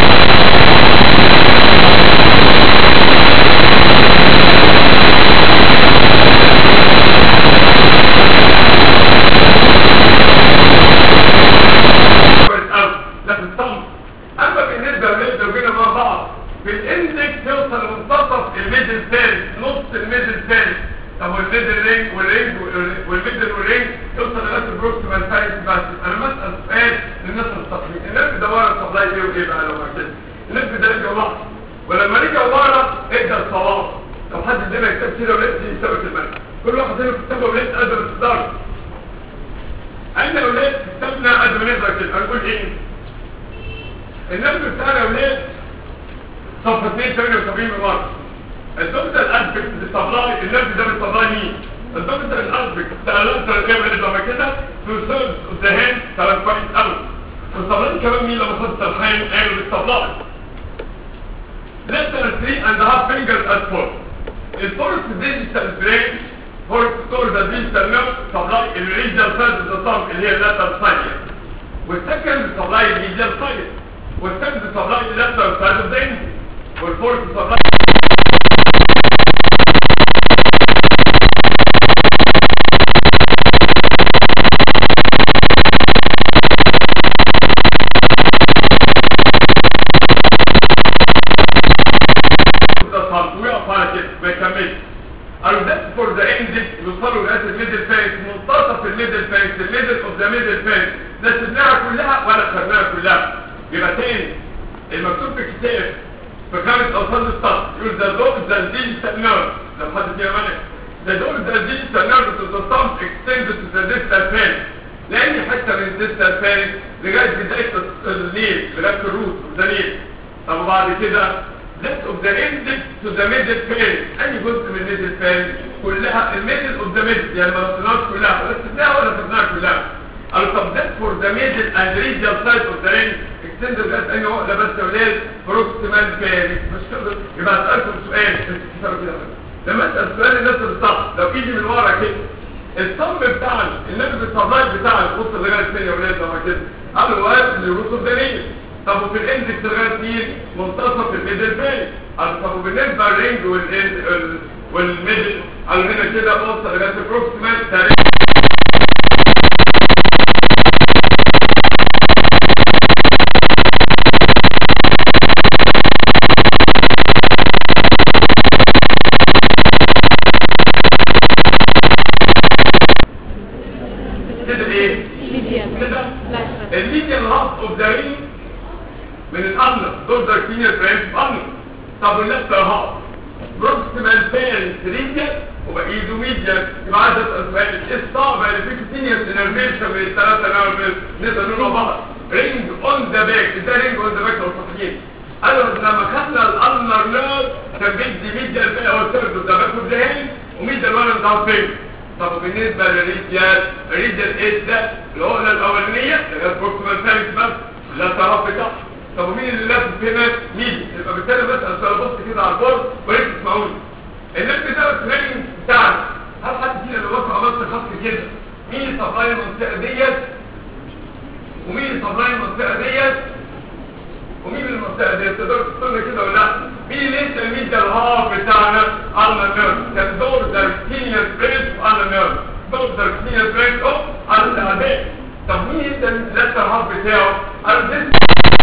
ده في الصم اما بالنسبه للميدل وجينا مع بعض في الاندكس يوصل لمنتصف الميدل ثالث نص الميدل ثالث طب والميدل رينج والرينج والميدل والرينج يوصل لغايه البروكسيمال سايز بس انا بسال سؤال للناس التقليد الناس ده ورا السبلاي ايه وايه بقى لو ما كده الناس ده رجع ورا ولما رجع ورا ادى الصواب لو حد ادانا كتاب كده ولسه يساوي المنهج كل واحد هنا في كتابه ولسه قادر الصدر احنا يا ولاد كتبنا قد ما نقدر كده هنقول ايه النبي بتاعنا يا ولاد صفحه 278 من ورا الدكتور الاسبكت بالطبلاي النبي ده بالطبلاي مين الدكتور الاسبكت بتاع الانتر الجبل اللي لما كده تو سيرفز اوف ذا هاند كلام كويس قوي والطبلاي كمان مين لما خد الحين قالوا بالطبلاي less than three and a half fingers at four الفورس digital brain force store the digital nerve supply الريجال side of the tongue اللي هي lateral side والسكند supply الميديال side والثird supply lateral side of the engine والفورس supply ويقف على كده ما يكملش قالوا ده فور ذا اند يوصلوا لغايه الميدل فيس منتصف الميدل فيس الميدل اوف ذا ميدل فيس لا سيبناها كلها ولا خدناها كلها يبقى تاني المكتوب في الكتاب في خامس اوصال السطر يقول ذا دور ذا ديجيتال نيرف لو حد فيها مانع ذا دور ذا ديجيتال نيرف تو ذا ثامب اكستندد تو ذا ديجيتال فيس لان حته من الديجيتال فيس لغايه بدايه النيل لغايه الروت اوف ذا نيل طب وبعد كده that of the index to the middle phase اي جزء من middle phase كلها الميدل of the middle يعني ما رسمناش كلها ولا سبناها ولا سبناها كلها قالوا طب that for the middle and radial side of the ring extend لغايه انهي عقله بس يا ولاد proximal phase مش كده يبقى اسالكم سؤال تفتكروا كده لما اسال سؤال الناس اللي صح لو ايدي من ورا كده الصم بتاعنا النبي بالصبايا بتاعنا بص لغايه فين يا ولاد لما كده قالوا واقف للرسل ده ليه طب وفي الاندكس لغايه مين منتصف الميدل فين طب وبالنسبه للرينج والاند والميدل قالوا هنا كده بص لغايه البروكسيمال تقريبا كده ايه كده الميديال هاف اوف ذا رينج من الأمنة دول ده سينيور برانش أمنة طب اللفت اهو بروكسيمال بيرنت ريجن وبقيده ميديان يبقى عايز اسال سؤال ايه الصعب اللي فيه سينيور انرفيشن من الثلاثه نيرفز نقدر نقول مع بعض رينج اون ذا باك ازاي رينج اون ذا باك لو صحيين قالوا لما خدنا الالنر نيرف كان بيدي ميديان بقى هو الثيرد ذا باك اوف ذا هيد وميديان وان بتاع فين طب بالنسبه للريجن ريجن ايه ده العقله الاولانيه اللي هي البروكسيمال بيرنت بس لا تعرف بتاعها طب ومين اللي لابس هنا مين يبقى بالتالي بسال سؤال بص كده على البورد وريت تسمعوني الناس ده التريننج بتاعنا هل حد فينا لو وقف عملت خط كده مين سبلاي المنطقه ديت ومين سبلاي المنطقه ديت ومين المنطقه ديت تقدر تقول كده ولا لا مين اللي انت مين ده الهاف بتاعنا على النيرف كان دور داركتينيال بريس على النيرف دور داركتينيال بريس اوف على الهباء طب مين انت لسه الهاف بتاعه على الديسك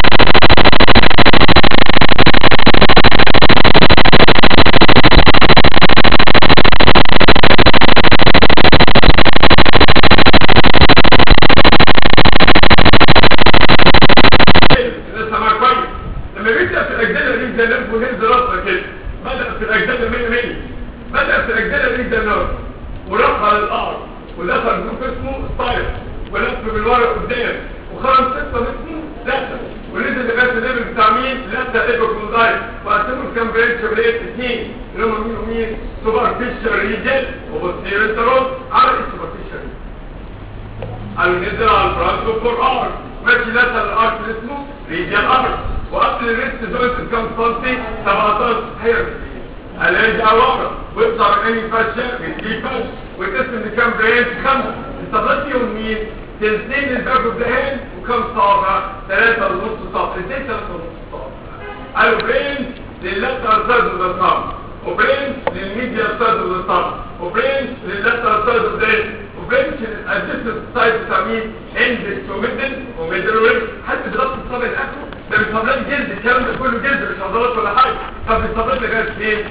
في الاجزاء المية مية بدأ في الاجزاء اللي ده النار ولف على الارض ودخل جروب اسمه ستايل ولف بالورق قدام وخرج ستة اسمه لاتة ونزل لغاية الليفل بتاع مين؟ لاتة ايبوكوندايل وقسموا كام بريتش بريت اثنين اللي هم مين ومين؟ سوبر فيشر ريجل وبصير التروس على ايه سوبر فيشر قالوا نزل على الفرانكو فور ار ماشي لاتة الارك اللي اسمه ريجل ارك وقبل الريست جوينت كام سنتي 17 حيرة هنرجع ورا ويطلع من اي فاشة بيجيب فاشة وتقسم لكام بريد خمسة الصبلات فيهم مين؟ تنسين الباك اوف ذا هاند وكام صابع؟ ثلاثة ونص صابع ازاي ثلاثة ونص صابع؟ قالوا برين لللاتر سايد اوف ذا صابع وبرين للميديا سايد اوف ذا صابع وبرين لللاتر سايد اوف ذا وبرين للادجستد سايد بتاع مين؟ اندكس وميدل وميدل وريك حتى بضغط الصابع الاخر ده مش عضلات جلد الكلام ده كله جلد مش عضلات ولا حاجه طب الصابات لغايه فين؟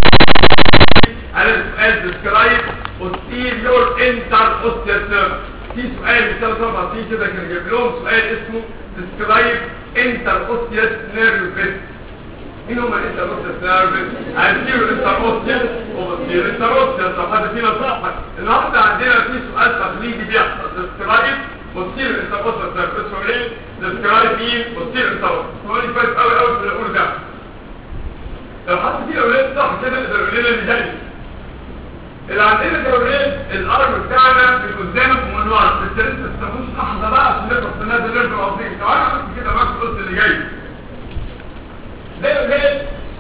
على السؤال ديسكرايب posterior inter osteal nerve في سؤال من ثلاث اربع سنين كده كان جايب لهم سؤال اسمه describe interosseous nerve bits مين هم الانتروسيس نيرفز؟ هنسير الانتروسيس وبتصير الانتروسيس لو حد فينا صح النهارده عندنا في سؤال تقليدي بيحصل ديسكرايب بتصير الانتروسيس نيرفز اسمه ايه؟ ديسكرايب مين؟ بتصير الانتروسيس سؤالي كويس قوي قوي في اللي اقول ده لو حد فينا اولاد صح كده يقدر يقول لنا اللي جاي اللي عندنا ده اولاد الارم بتاعنا من قدام ومن ورا بس لسه ما تستنوش لحظه بقى عشان نخلص من هذا النيرف العظيم تعالى بس كده معاك القصه اللي جاي ده اولاد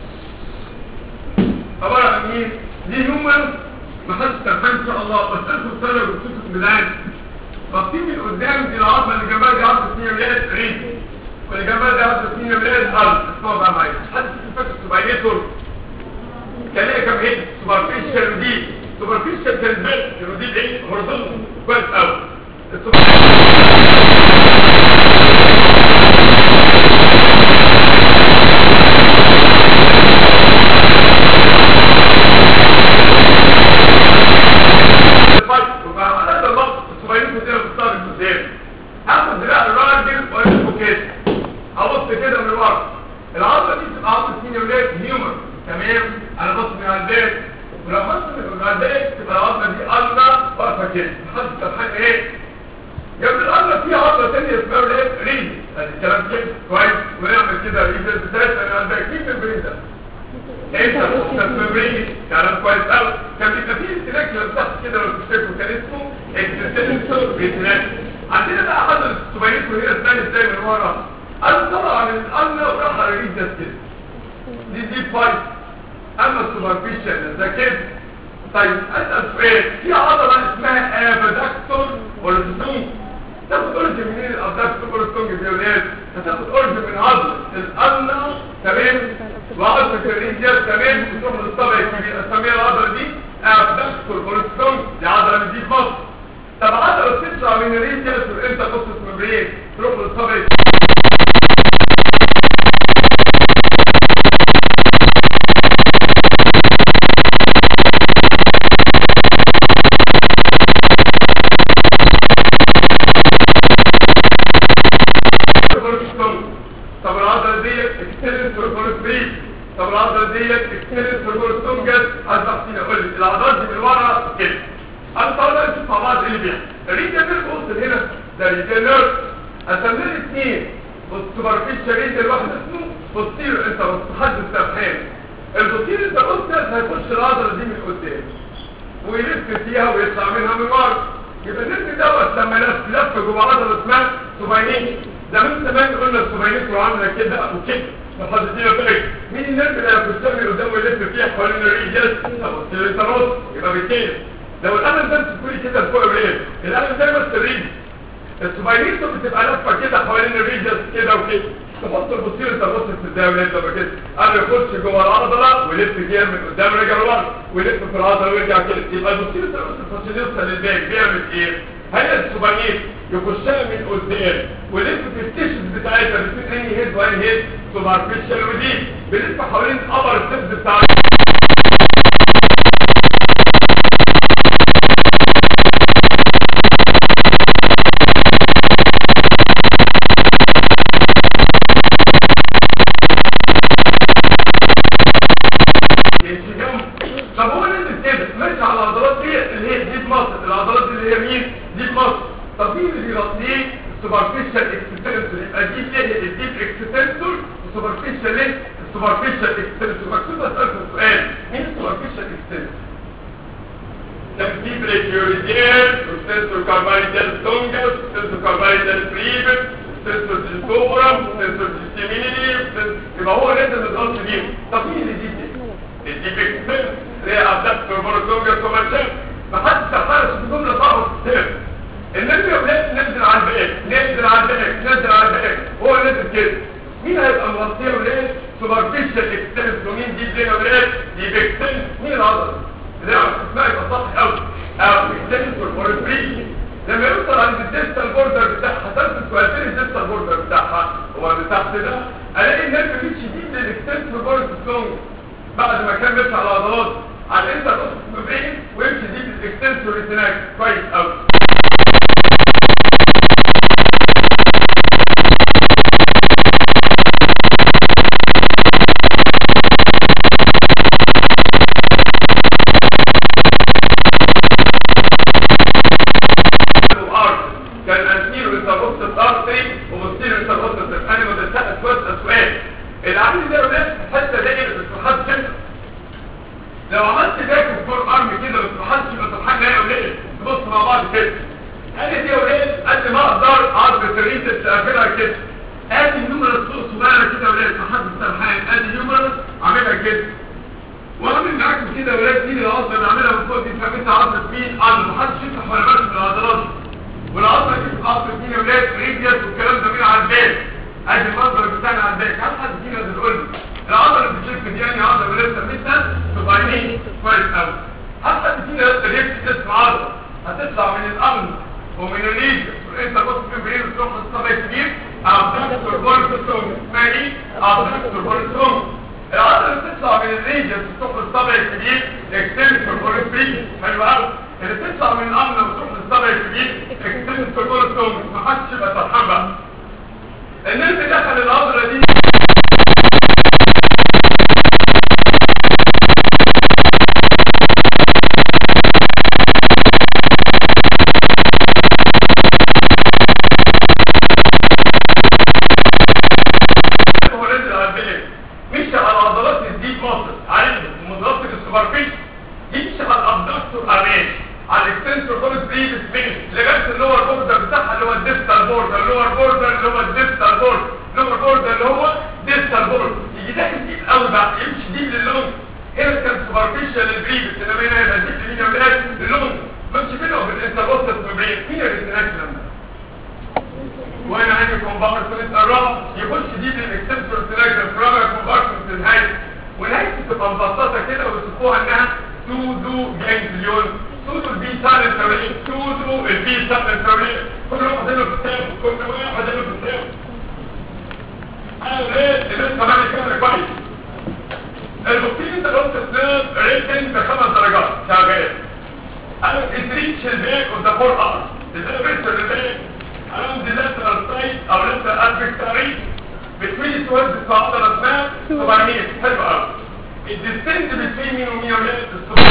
عباره عن مين؟ دي هيومن ما حدش تفهم ان شاء الله بس انتوا السنه بتشوفوا الميزان باصين من قدام دي العظمه اللي جنبها دي عظمه اسمها ولاد ريد واللي جنبها دي عظمه اسمها ولاد قلب اسمعوا بقى معايا حد فاكر سوبايتور كان ليها كام هيد سوبرفيشال ودي سوبرفيشال كان بيت ودي ايه هورزونتال كويس قوي هاخد دراع الراجل واقول كده ابص كده من ورا العضله دي بتبقى عضله مين يا ولاد هيومر تمام انا بص من على البيت ولو بص من على البيت تبقى العضله دي قلنا واقفه كده محدش سرحان ايه جنب القلنا في عضله ثانيه اسمها ولاد ريد ادي الكلام كده كويس ونعمل كده ريد بتاعتنا من عندك مين من بريد ده انت مستمرين كلام كويس قوي كان بيبقى فيه استلاك لو تحت كده لو تفتكروا كان اسمه اكستنسور ريتنال عندنا بقى حضر السبايت وهي الثانية ازاي من ورا قال طلع من القلة وراح على الريد ده كده دي دي فايت اما السوبرفيشال ده كده طيب اسال سؤال في عضله اسمها ابداكتور اورزون تاخد اورجن منين الابداكتور اورزون دي ولاد هتاخد اورجن من عضله القلة تمام وعضله الريدياس تمام وتروح للطبع الكبير اسميها العضله دي ابداكتور اورزون دي عضله من دي مصر طب عضله بتطلع من الريدياس وانت قصه ممبرين تروح للطبع طب العضله ديت اكستنس ريفولوسري طب العضله ديت اكستنس ريفولوسونجس اصبح فينا اقول لك العضلات دي من ورا كده هنطلع نشوف مع بعض ايه اللي بيحصل الريجا نيرف وصل هنا ده ريجا نيرف اسميه الاثنين والسوبرفيشال ريجا الواحد اسمه بوستيرو انت حد السفحان البوستيرو انت قلت هيخش العضله دي من قدام ويلف فيها ويطلع منها من ورا يبقى النيرف دوت لما لف لف جوه عضله اسمها سوباينين ده من زمان قلنا السوباينين عامله كده وكده لحد دي فاكر مين النيرف اللي هيخش من قدام ويلف فيها حوالين الريجل البوستيرو انت يبقى بيتين لو القلم ده تقولي كده لفوق ايه القلم ده بس الريج السوباينيتو بتبقى لفه كده حوالين الريجز كده وكده تحط البوستير انت بص في الدايره لما كده قبل يخش جوه العضله ويلف جامد من قدام رجع لورا ويلف في العضله ويرجع كده يبقى البوستير انت بص عشان يوصل للباك بيعمل ايه هل السوباينيت يخشها من قدام ويلف في التيشز بتاعتها بتكون انهي هيد وانهي هيد سوبرفيشال ودي بيلف حوالين الابر ستيبس بتاع طب هو نزل كده ماشي على العضلات دي اللي هي دي مصر العضلات دي اللي هي مين دي مصر طب مين اللي بيغطيه السوبرفيشال اكستنسور يبقى دي ايه الديب اكستنسور والسوبرفيشال ايه السوبرفيشال اكستنسور مكتوب اسالكم سؤال مين السوبرفيشال اكستنسور كان في بريكيوريدير وستنسور كاربايدال تونجس وستنسور كاربايدال بريبس وستنسور ديسكوبرم وستنسور ديستيميني يبقى هو نازل متغطي بيهم طب مين اللي دي دي الديب اكستنسور اللي هي ابدكتور مونوتونجس وماتشن محدش تحرش بجمله صعبه في السير النبي يا ولاد ننزل على الباقي ننزل على الباقي ننزل على الباقي هو نازل كده مين هيبقى مغطيه يا ولاد سوبرفيشال اكستنس ومين دي دي يا ولاد دي بيكستنس مين العضله ده اسمها يبقى صح قوي او اكستنس والفورفري لما يوصل عند الديستال بوردر بتاعها هتنزل سؤال فين الديستال بوردر بتاعها هو اللي تحت ده الاقي النرف فيه شديد للاكستنس بوردر سترونج بعد ما كان بيطلع العضلات على الانتر اوسس مبرين ويمشي دي بالاكستنسور ريتناك كويس قوي لو عملت باك فور ارم كده بس ما حدش يبقى سبحان الله يا ولاد تبص مع بعض كده ادي دي يا ولاد قد ما اقدر اقعد بالتريد اقفلها كده ادي النمرة فوق صغيرة كده يا ولاد ما حدش سرحان ادي النمرة عاملها كده واعمل معاكم كده يا ولاد مين العضله اللي عاملها من فوق دي فهمتها عضله مين عضله ما حدش يفتح ولا بس العضلات دي والعضله دي في عضله مين يا ولاد ريديوس والكلام ده مين على البال ادي المنظر بتاعنا على البال هل حد فينا يقول لي العضله اللي بتشوف دي يعني عضله ولاد سميتها سوباينين كويس قوي هل حد فينا يقدر يكتب اسم عضله هتطلع من الامن ومن الريديوس وانت بص في برين تروح للصبع الكبير ابدكتور بورتوم اسمها ايه ابدكتور بورتوم العضله اللي بتطلع من الريجن بتروح للصبع الكبير اكستنسور بورتوم حلو قوي اللي بتطلع من الامن وتروح للصبع الكبير اكستنسور بورتوم ما حدش يبقى فرحان بقى النرف دخل العضله دي هو نزل على البلد مش على عضلات الديب ماسل على المضغط السوبرفيش يمشي على الابدكتور اريش على الاكستنسور خالص بريد سبيس لغايه اللور بوردر بتاعها اللي هو الديستال بوردر اللور بوردر اللي هو الديستال بوردر اللور بوردر اللي هو ديستال بوردر يجي داخل ديب قوي بقى يمشي ديب لللونج هنا كان سوبرفيشال للبريد انما هنا يبقى ديب لمين يا ولاد لللونج ماشي كده وبالانتربوستس مبرين مين الانتراكشن ده وانا عندي كومبارس الرابع يخش دي بالاكسنسور تلاجر فرابع كومبارس في النهايه ونهايته تبقى مبسطه كده ويصفوها انها سودو جانجليون سودو البي سالن تمرين سودو البي سالن تمرين كل واحد له كتاب كل واحد له كتاب انا ريت الناس كمان يكمل كويس البوكسين انت قلت سناب ريتن بخمس درجات شغال انا ادريتش البيك اوف ذا فور ارز ازاي ريتش البيك around the lateral side or lateral advectory between the two heads بتاع عضلة اسمها سوبرمية حلو قوي الديستنس between مين ومين ولاد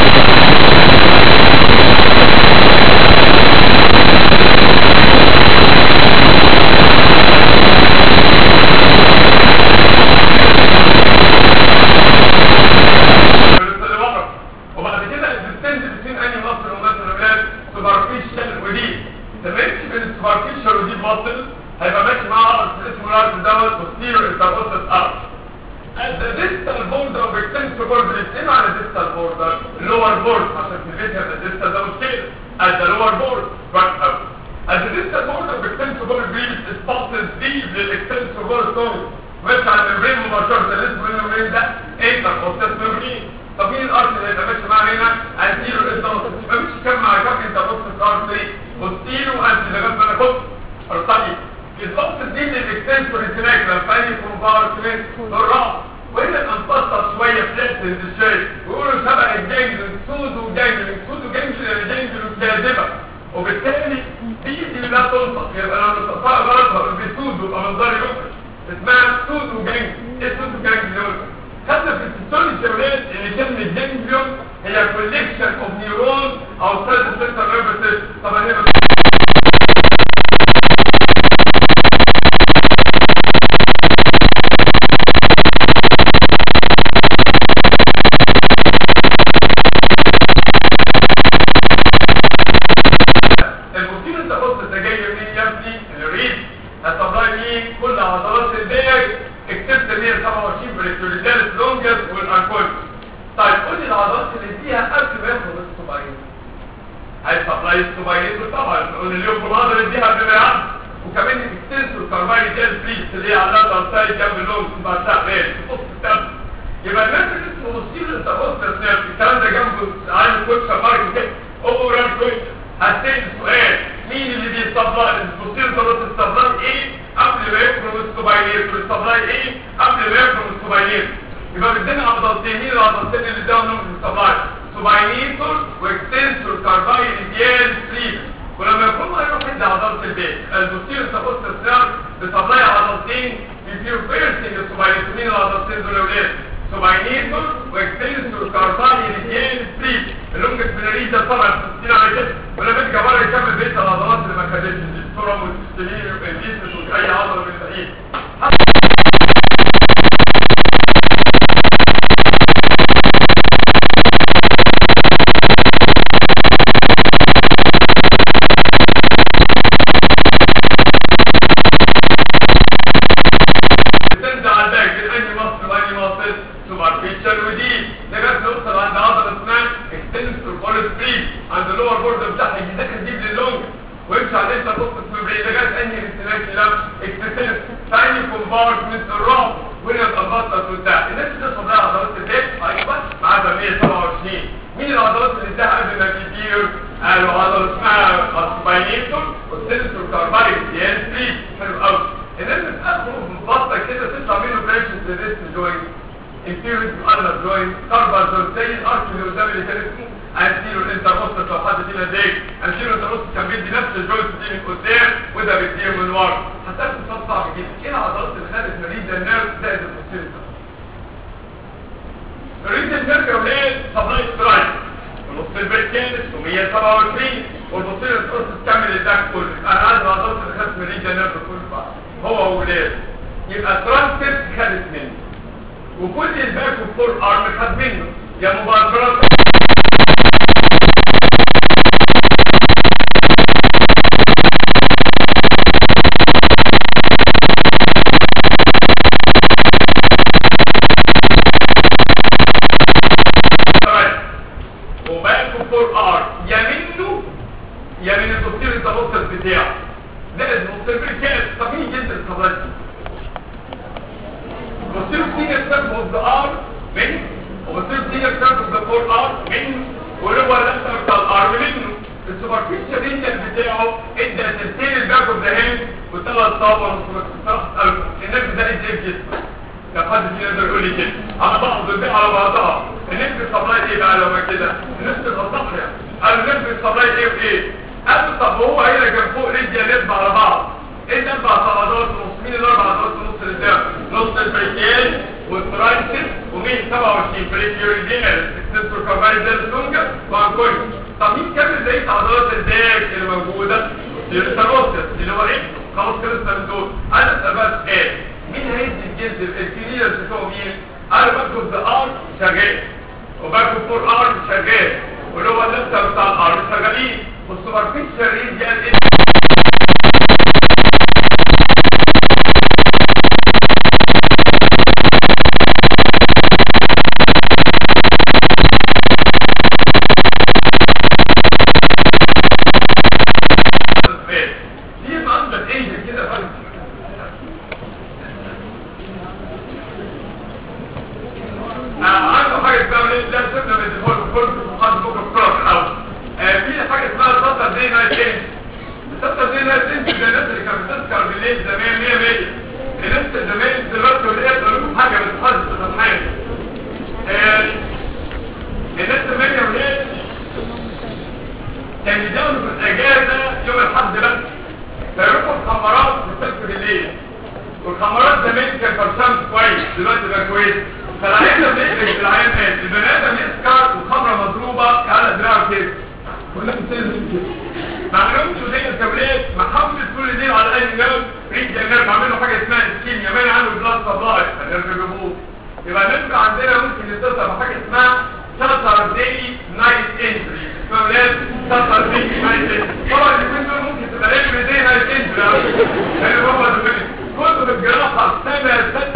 وبعد كده الديستنس between انهي مصر ومصر ولاد سوبرفيشال ودي تمشي بين السوبرفيشال ودي مصر هيبقى ماشي معاه ارض اسمه الارض دوت posterior interosseous arch at the distal border of extensor border ايه معنى distal border lower border عشان في الفيديو ده distal ده مش كده at the lower border right up at the distal border of extensor border breathe is passes deep للاكستنسور border stone ماشي على الممبرين مباشرة اللي اسمه الممبرين ده interosseous membrane طب مين الارض اللي هيبقى ماشي معاه هنا anterior interosseous يبقى مش كام مع كام interosseous artery posterior anterior لغايه ما انا كنت ارتقي الضغط دي للاكستنسور انتراكلا فاني كومبارتمنت بالراس وهنا ننبسط شويه فلات الشيء ويقولوا شبه الجنجل سودو جنجل سودو جنجل جنجل جاذبه وبالتالي دي دي لا تنطق يبقى لو نطقها غلط بسودو يبقى منظري يخرج اسمها سودو جنجل ايه سودو جنجل دول خدنا في السيستولوجي يا ولاد ان كلمه جنجليون هي كوليكشن اوف نيورون او سيل سنتر نيرفس سيستم طبعا هي المصيبه انت بص ده جاي منين يا ابني الريد هتطلع مين كل عضلات البيج اكتبت 127 بريتوريدالس لونجس والانكول طيب قول لي العضلات اللي فيها قبل ما ياخد السوباين هيسبلاي السوباين طبعا قلنا اليوم المحاضره اديها بما يعرف وكمان الاكستنسور كارباي جيل بليس اللي هي على اللاتر سايد جنب اللونج بعد ساعه بال بص الكتاب يبقى الناس اللي اسمه مصيبه انت بص الكلام ده جنبه عامل كوتش مارك كده اوفر كويس هتسأل سؤال مين اللي بيستبلاي البوستير ضرورة السبلاي ايه قبل ما يفرم السوباينير والسبلاي ايه قبل ما يفرم السوباينير يبقى بدنا عضلتين مين العضلتين اللي اداهم السبلاي سوباينيتور واكستنسور كارباي ريديال سليب ولما يكون ما يروح عند عضلة البيت البوستير تبص السيار بسبلاي عضلتين يفيرو بيرسينج السوباينيتور مين العضلتين دول يا ولاد سوباينيتور واكستنسور كارباي ريديال سليب اللونج سبيناريزا طبعا تسكين على كده ولا بيت جبار يكمل بيت العضلات اللي ما خدتش السورم والسليم والجيسس واي عضله من التحقيق يمشي على انت تبص في البريد لغايه انهي الاستلاك لا اكتسلت ثاني كومبارتمنت الرعب وين البطه بتاع الناس اللي تصل لها عضلات البيت ايوه معاها 127 مين العضلات اللي اداها قبل ما تدير قالوا عضله اسمها السباينيتور والسيلسور كارباريك دي ان 3 حلو قوي الناس بتاخده ببطه كده تطلع منه بريشن للريست جوينت inferior to ulnar joint carpal joint زي الارك اللي قدام اللي كان اسمه anterior interosseous لو حد فينا ضايق anterior interosseous كان بيدي نفس الجوينت دي من قدام وده بيديه من ورا هتاخد صوت صعب جدا ايه العضلات اللي خدت مريض النيرف زائد البوستيريور مريض النيرف يا ولاد سبلاي سترايك ونص البريكانس و127 والبوستيريور interosseous كمل الداك كله انا عايز العضلات اللي خدت مريض النيرف كله بقى هو وولاده يبقى ترانسفيرس خدت منه وكل الباك والفور ارم خد منه يا مباشرة وباك والفور ارم يا منه يا من الدكتور انت نص بتاعه ده الدكتور بالكاس طب مين جدا الخبرات دي وبصير سينيور سيرف اوف ذا ار منه وبصير سينيور سيرف اوف ذا فور ار منه ولو اللاتر بتاع الارم منه السوبرفيشال رينجل بتاعه ادى تلتين الباك اوف ذا هيد وثلاث طابع ونص النفس ده ازاي في جسمك لو حد فينا يقدر يقول لي كده على بعض البيع على بعضها النفس السبلاي ايه بقى لو كده النفس الغطاحية قالوا النفس السبلاي ايه وايه قالوا طب هو هنا كان فوق رجل نسب على بعض ايه الاربع عضلات ونص مين الاربع عضلات ونص اللي قدام نص البريكيال والترايسس ومين 27 بريكيوريدينال السنسور كافايزل سونجا وانكوين طب مين كامل زي عضلات الداك اللي موجوده السيروسس اللي هو ايه خلاص خلصنا من دول انا اسال بقى سؤال مين هيدي الجلد الكلينير بتوع مين انا باكل ذا ارم شغال وباكل فور ارم شغال واللي هو اللفته بتاع الارم شغالين والسوبرفيشال ريديال ايه في منظر ايه كده فرق عنده حاجه اسمها لا سيبنا من الديفولت كورس وخد بوك الكورس الاول في حاجه اسمها سطر زي ما تنس السطر زي ما تنس ده الناس اللي كانت بتذكر بالليل زمان 100 100 الناس زمان دلوقتي ولقيت اقول لكم حاجه بتحدث الامتحان الناس زمان يا ولاد كان يداولوا في الاجازه يوم الاحد بس فيروحوا الخمرات الصبح بالليل والخمرات زمان كان فرشان كويس دلوقتي بقى كويس فالعيان ده بيقلق العيان مات البني ادم يسكر والخمره مضروبه على دراعه كده ولا بتنزل كده معلومته زي الكابلات محمل كل الليل على اي نيرف ريد النيرف عامل له حاجه اسمها سكين يمان عنده بلاد سبلاي النيرف بيبوظ يبقى النيرف عندنا ممكن يتصل بحاجه اسمها ساتر داي نايت انجري اسمها ولاد ساتر داي نايت انجري طبعا الاثنين دول ممكن تبقى رجل داي نايت انجري يعني هو ده كتب الجراحه سنه سنه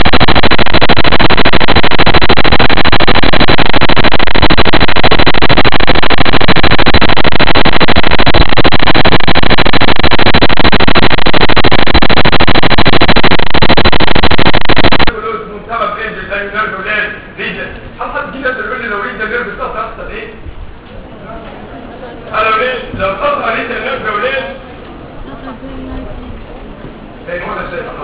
سبب ايه زي نيرف ولاد ريجن هل حد كده يقول لي لو ريجن نيرف بتاعته يحصل ايه انا ليه لو قطع ريجن نيرف ولاد ايه هو ده شيء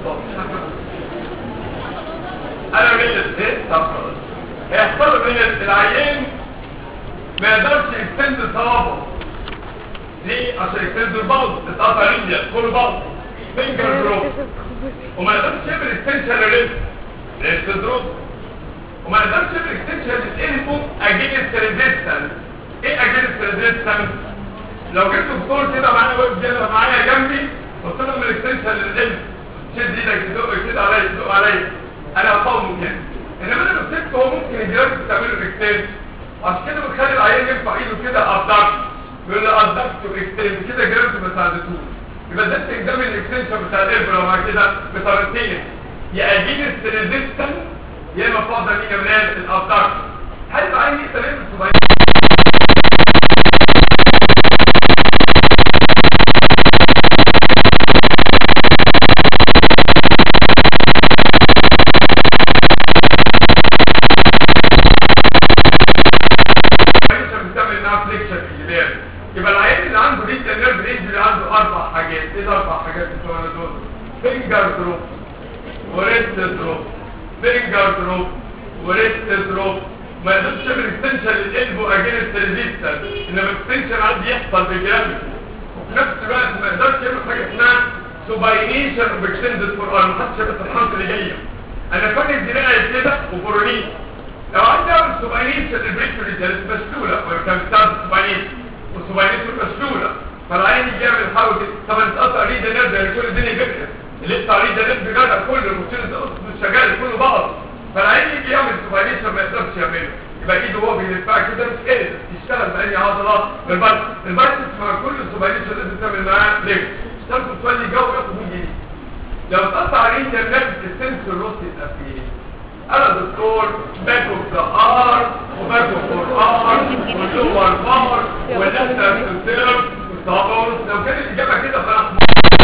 انا ليه ايه طب خلاص هيحصل من العيان ما يقدرش يكتند صوابه ليه عشان يكتند البلد اتقطع ريجن كله بلد فينجر دروب وما يقدرش يعمل اكستنشن للريست ريست دروب وما يقدرش يعمل اكستنشن للانفو اجينست ريزيستنس ايه اجينست ريزيستنس لو جبت دكتور كده معايا ويب كده معايا جنبي قلت له من الاكستنشن للانف شد ايدك تدق كده عليا تدق عليا انا هقاومه كده انما انا لو سبته هو ممكن يجرب تعمله اكستنشن عشان كده بتخلي العيان يرفع ايده كده ابدكت يقول له ابدكت واكستنشن كده جربت ما ساعدتوش يبقى ده استخدام الاكستنشن بتاع الابره وبعد كده بطريقتين يا اجينست ريزيستنس يا اما فاضل مين يا ولاد الابدكت هل العين يقدر يلبس صغير عنده اربع حاجات ايه الاربع حاجات بتوع دول فينجر دروب وريست دروب فينجر دروب وريست دروب ما يقدرش يعمل اكستنشن للقلب اجينست ريزيستنس انما الاكستنشن عندي يحصل بجرامي وفي نفس الوقت ما يقدرش يعمل حاجه اسمها سوباينيشن اوف اكستندد فور ارم محدش يعمل الحركه اللي جايه انا فاكر دراعي كده وبورونيس لو عندي اعمل سوباينيشن البريتوري ده مسلوله وكان بتاع سوباينيشن والسوباينيشن مسلوله فالعين يجي يعمل حاجه كده طب انت قطع ريد نرد يعني كل الدنيا بكره اللي انت ريد نرد بجد كل المشكله مش شغال كله بعض فالعين يجي يعمل سوباينيشن ما يقدرش يعمله يبقى ايده هو بيلفها كده مش قادر يشتغل بأي عضلات بالبايت البايت مع كل السوباينيشن لازم تعمل معاه ليه اشتغل تولي جو ياخد 100 جنيه لو اتقطع ريد نرد السنسور الروسي يبقى فيه انا دكتور باكو في ار وباكو فور ار واللور بار والاسر سنتيرم والتابوس لو كان الاجابه كده فانا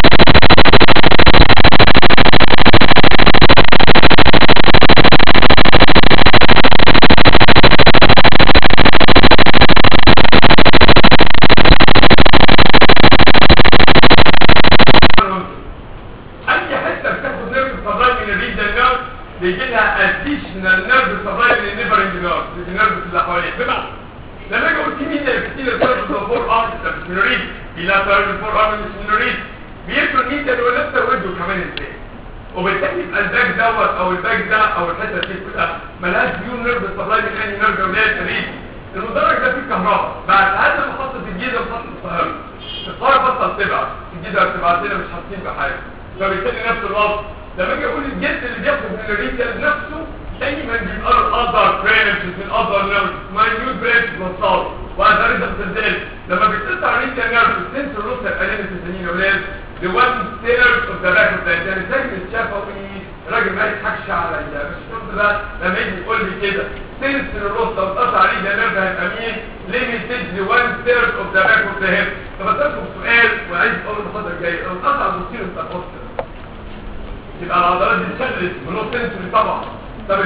اي حته بتاخد نيرف سبلاي من الريد نيرف بيجي لها اديشنال نيرف سبلاي من النيفرنج نيرف النيرف اللي حواليه بمعنى لما اجي اقول في مين اللي كتير الفرد فور ارم ده مش من الريد بلا فرد فور ارم مش من الريد بياكل مين ده اللي لسه وجهه كمان ازاي وبالتالي يبقى الباك دوت او الباك ده او الحته دي كلها ملهاش بيو نيرف سبلاي من اي نيرف ولايه الريد المدرج ده فيه كهرباء بعد هذا محطه الجيزه ومحطه القاهره القاهره بطل تبعت الجيزه بتبعت لنا مش حاسين بحاجه فبالتالي نفس الوضع لما اجي اقول الجلد اللي بياخد من الريتيل نفسه دايما بيبقى له الاذر برانش من الاذر نيرف ماينيوت برانش وصال وهذا ريزم تزال لما بتقطع الريتيل نيرف السنسور روسر قليل التسانين يا ولاد the one third of the back of the يعني زي ما الشفوي راجل ما يضحكش عليا مش شفت بقى لما يجي يقول لي كده سنسور الروسر واتقطع عليه ده نيرف هيبقى مين limited the one third of the back of the head طب اسالكم سؤال وعايز اقول المحاضره الجايه لو اتقطع البوستيرو بتاع الروسر يبقى العضلات دي اتشغلت بلو سنسوري طبعا طب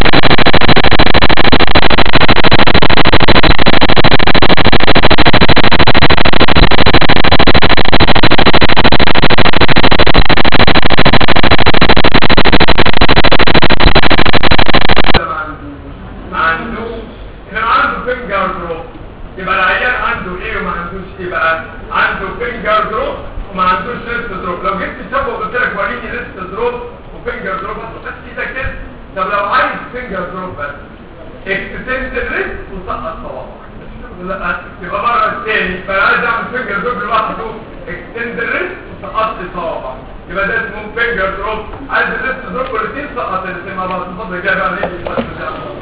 ما عندوش انما عنده فينجر دروب يبقى العيان عنده ايه وما عندوش ايه بقى عنده فينجر دروب وما عندوش ريست دروب لو جبت شافه وقلت لك وريني ريست دروب وفينجر دروب هتحط ايدك كده طب لو عايز فينجر دروب بس اكستند الريست وسقط صوابعك لا يبقى مره الثاني فانا عايز اعمل فينجر دروب لوحده اكستند الريست وسقط صوابعك يبقى ده اسمه فينجر دروب عايز الريست دروب والاثنين سقط الاثنين مع بعض الفتره الجايه بقى نيجي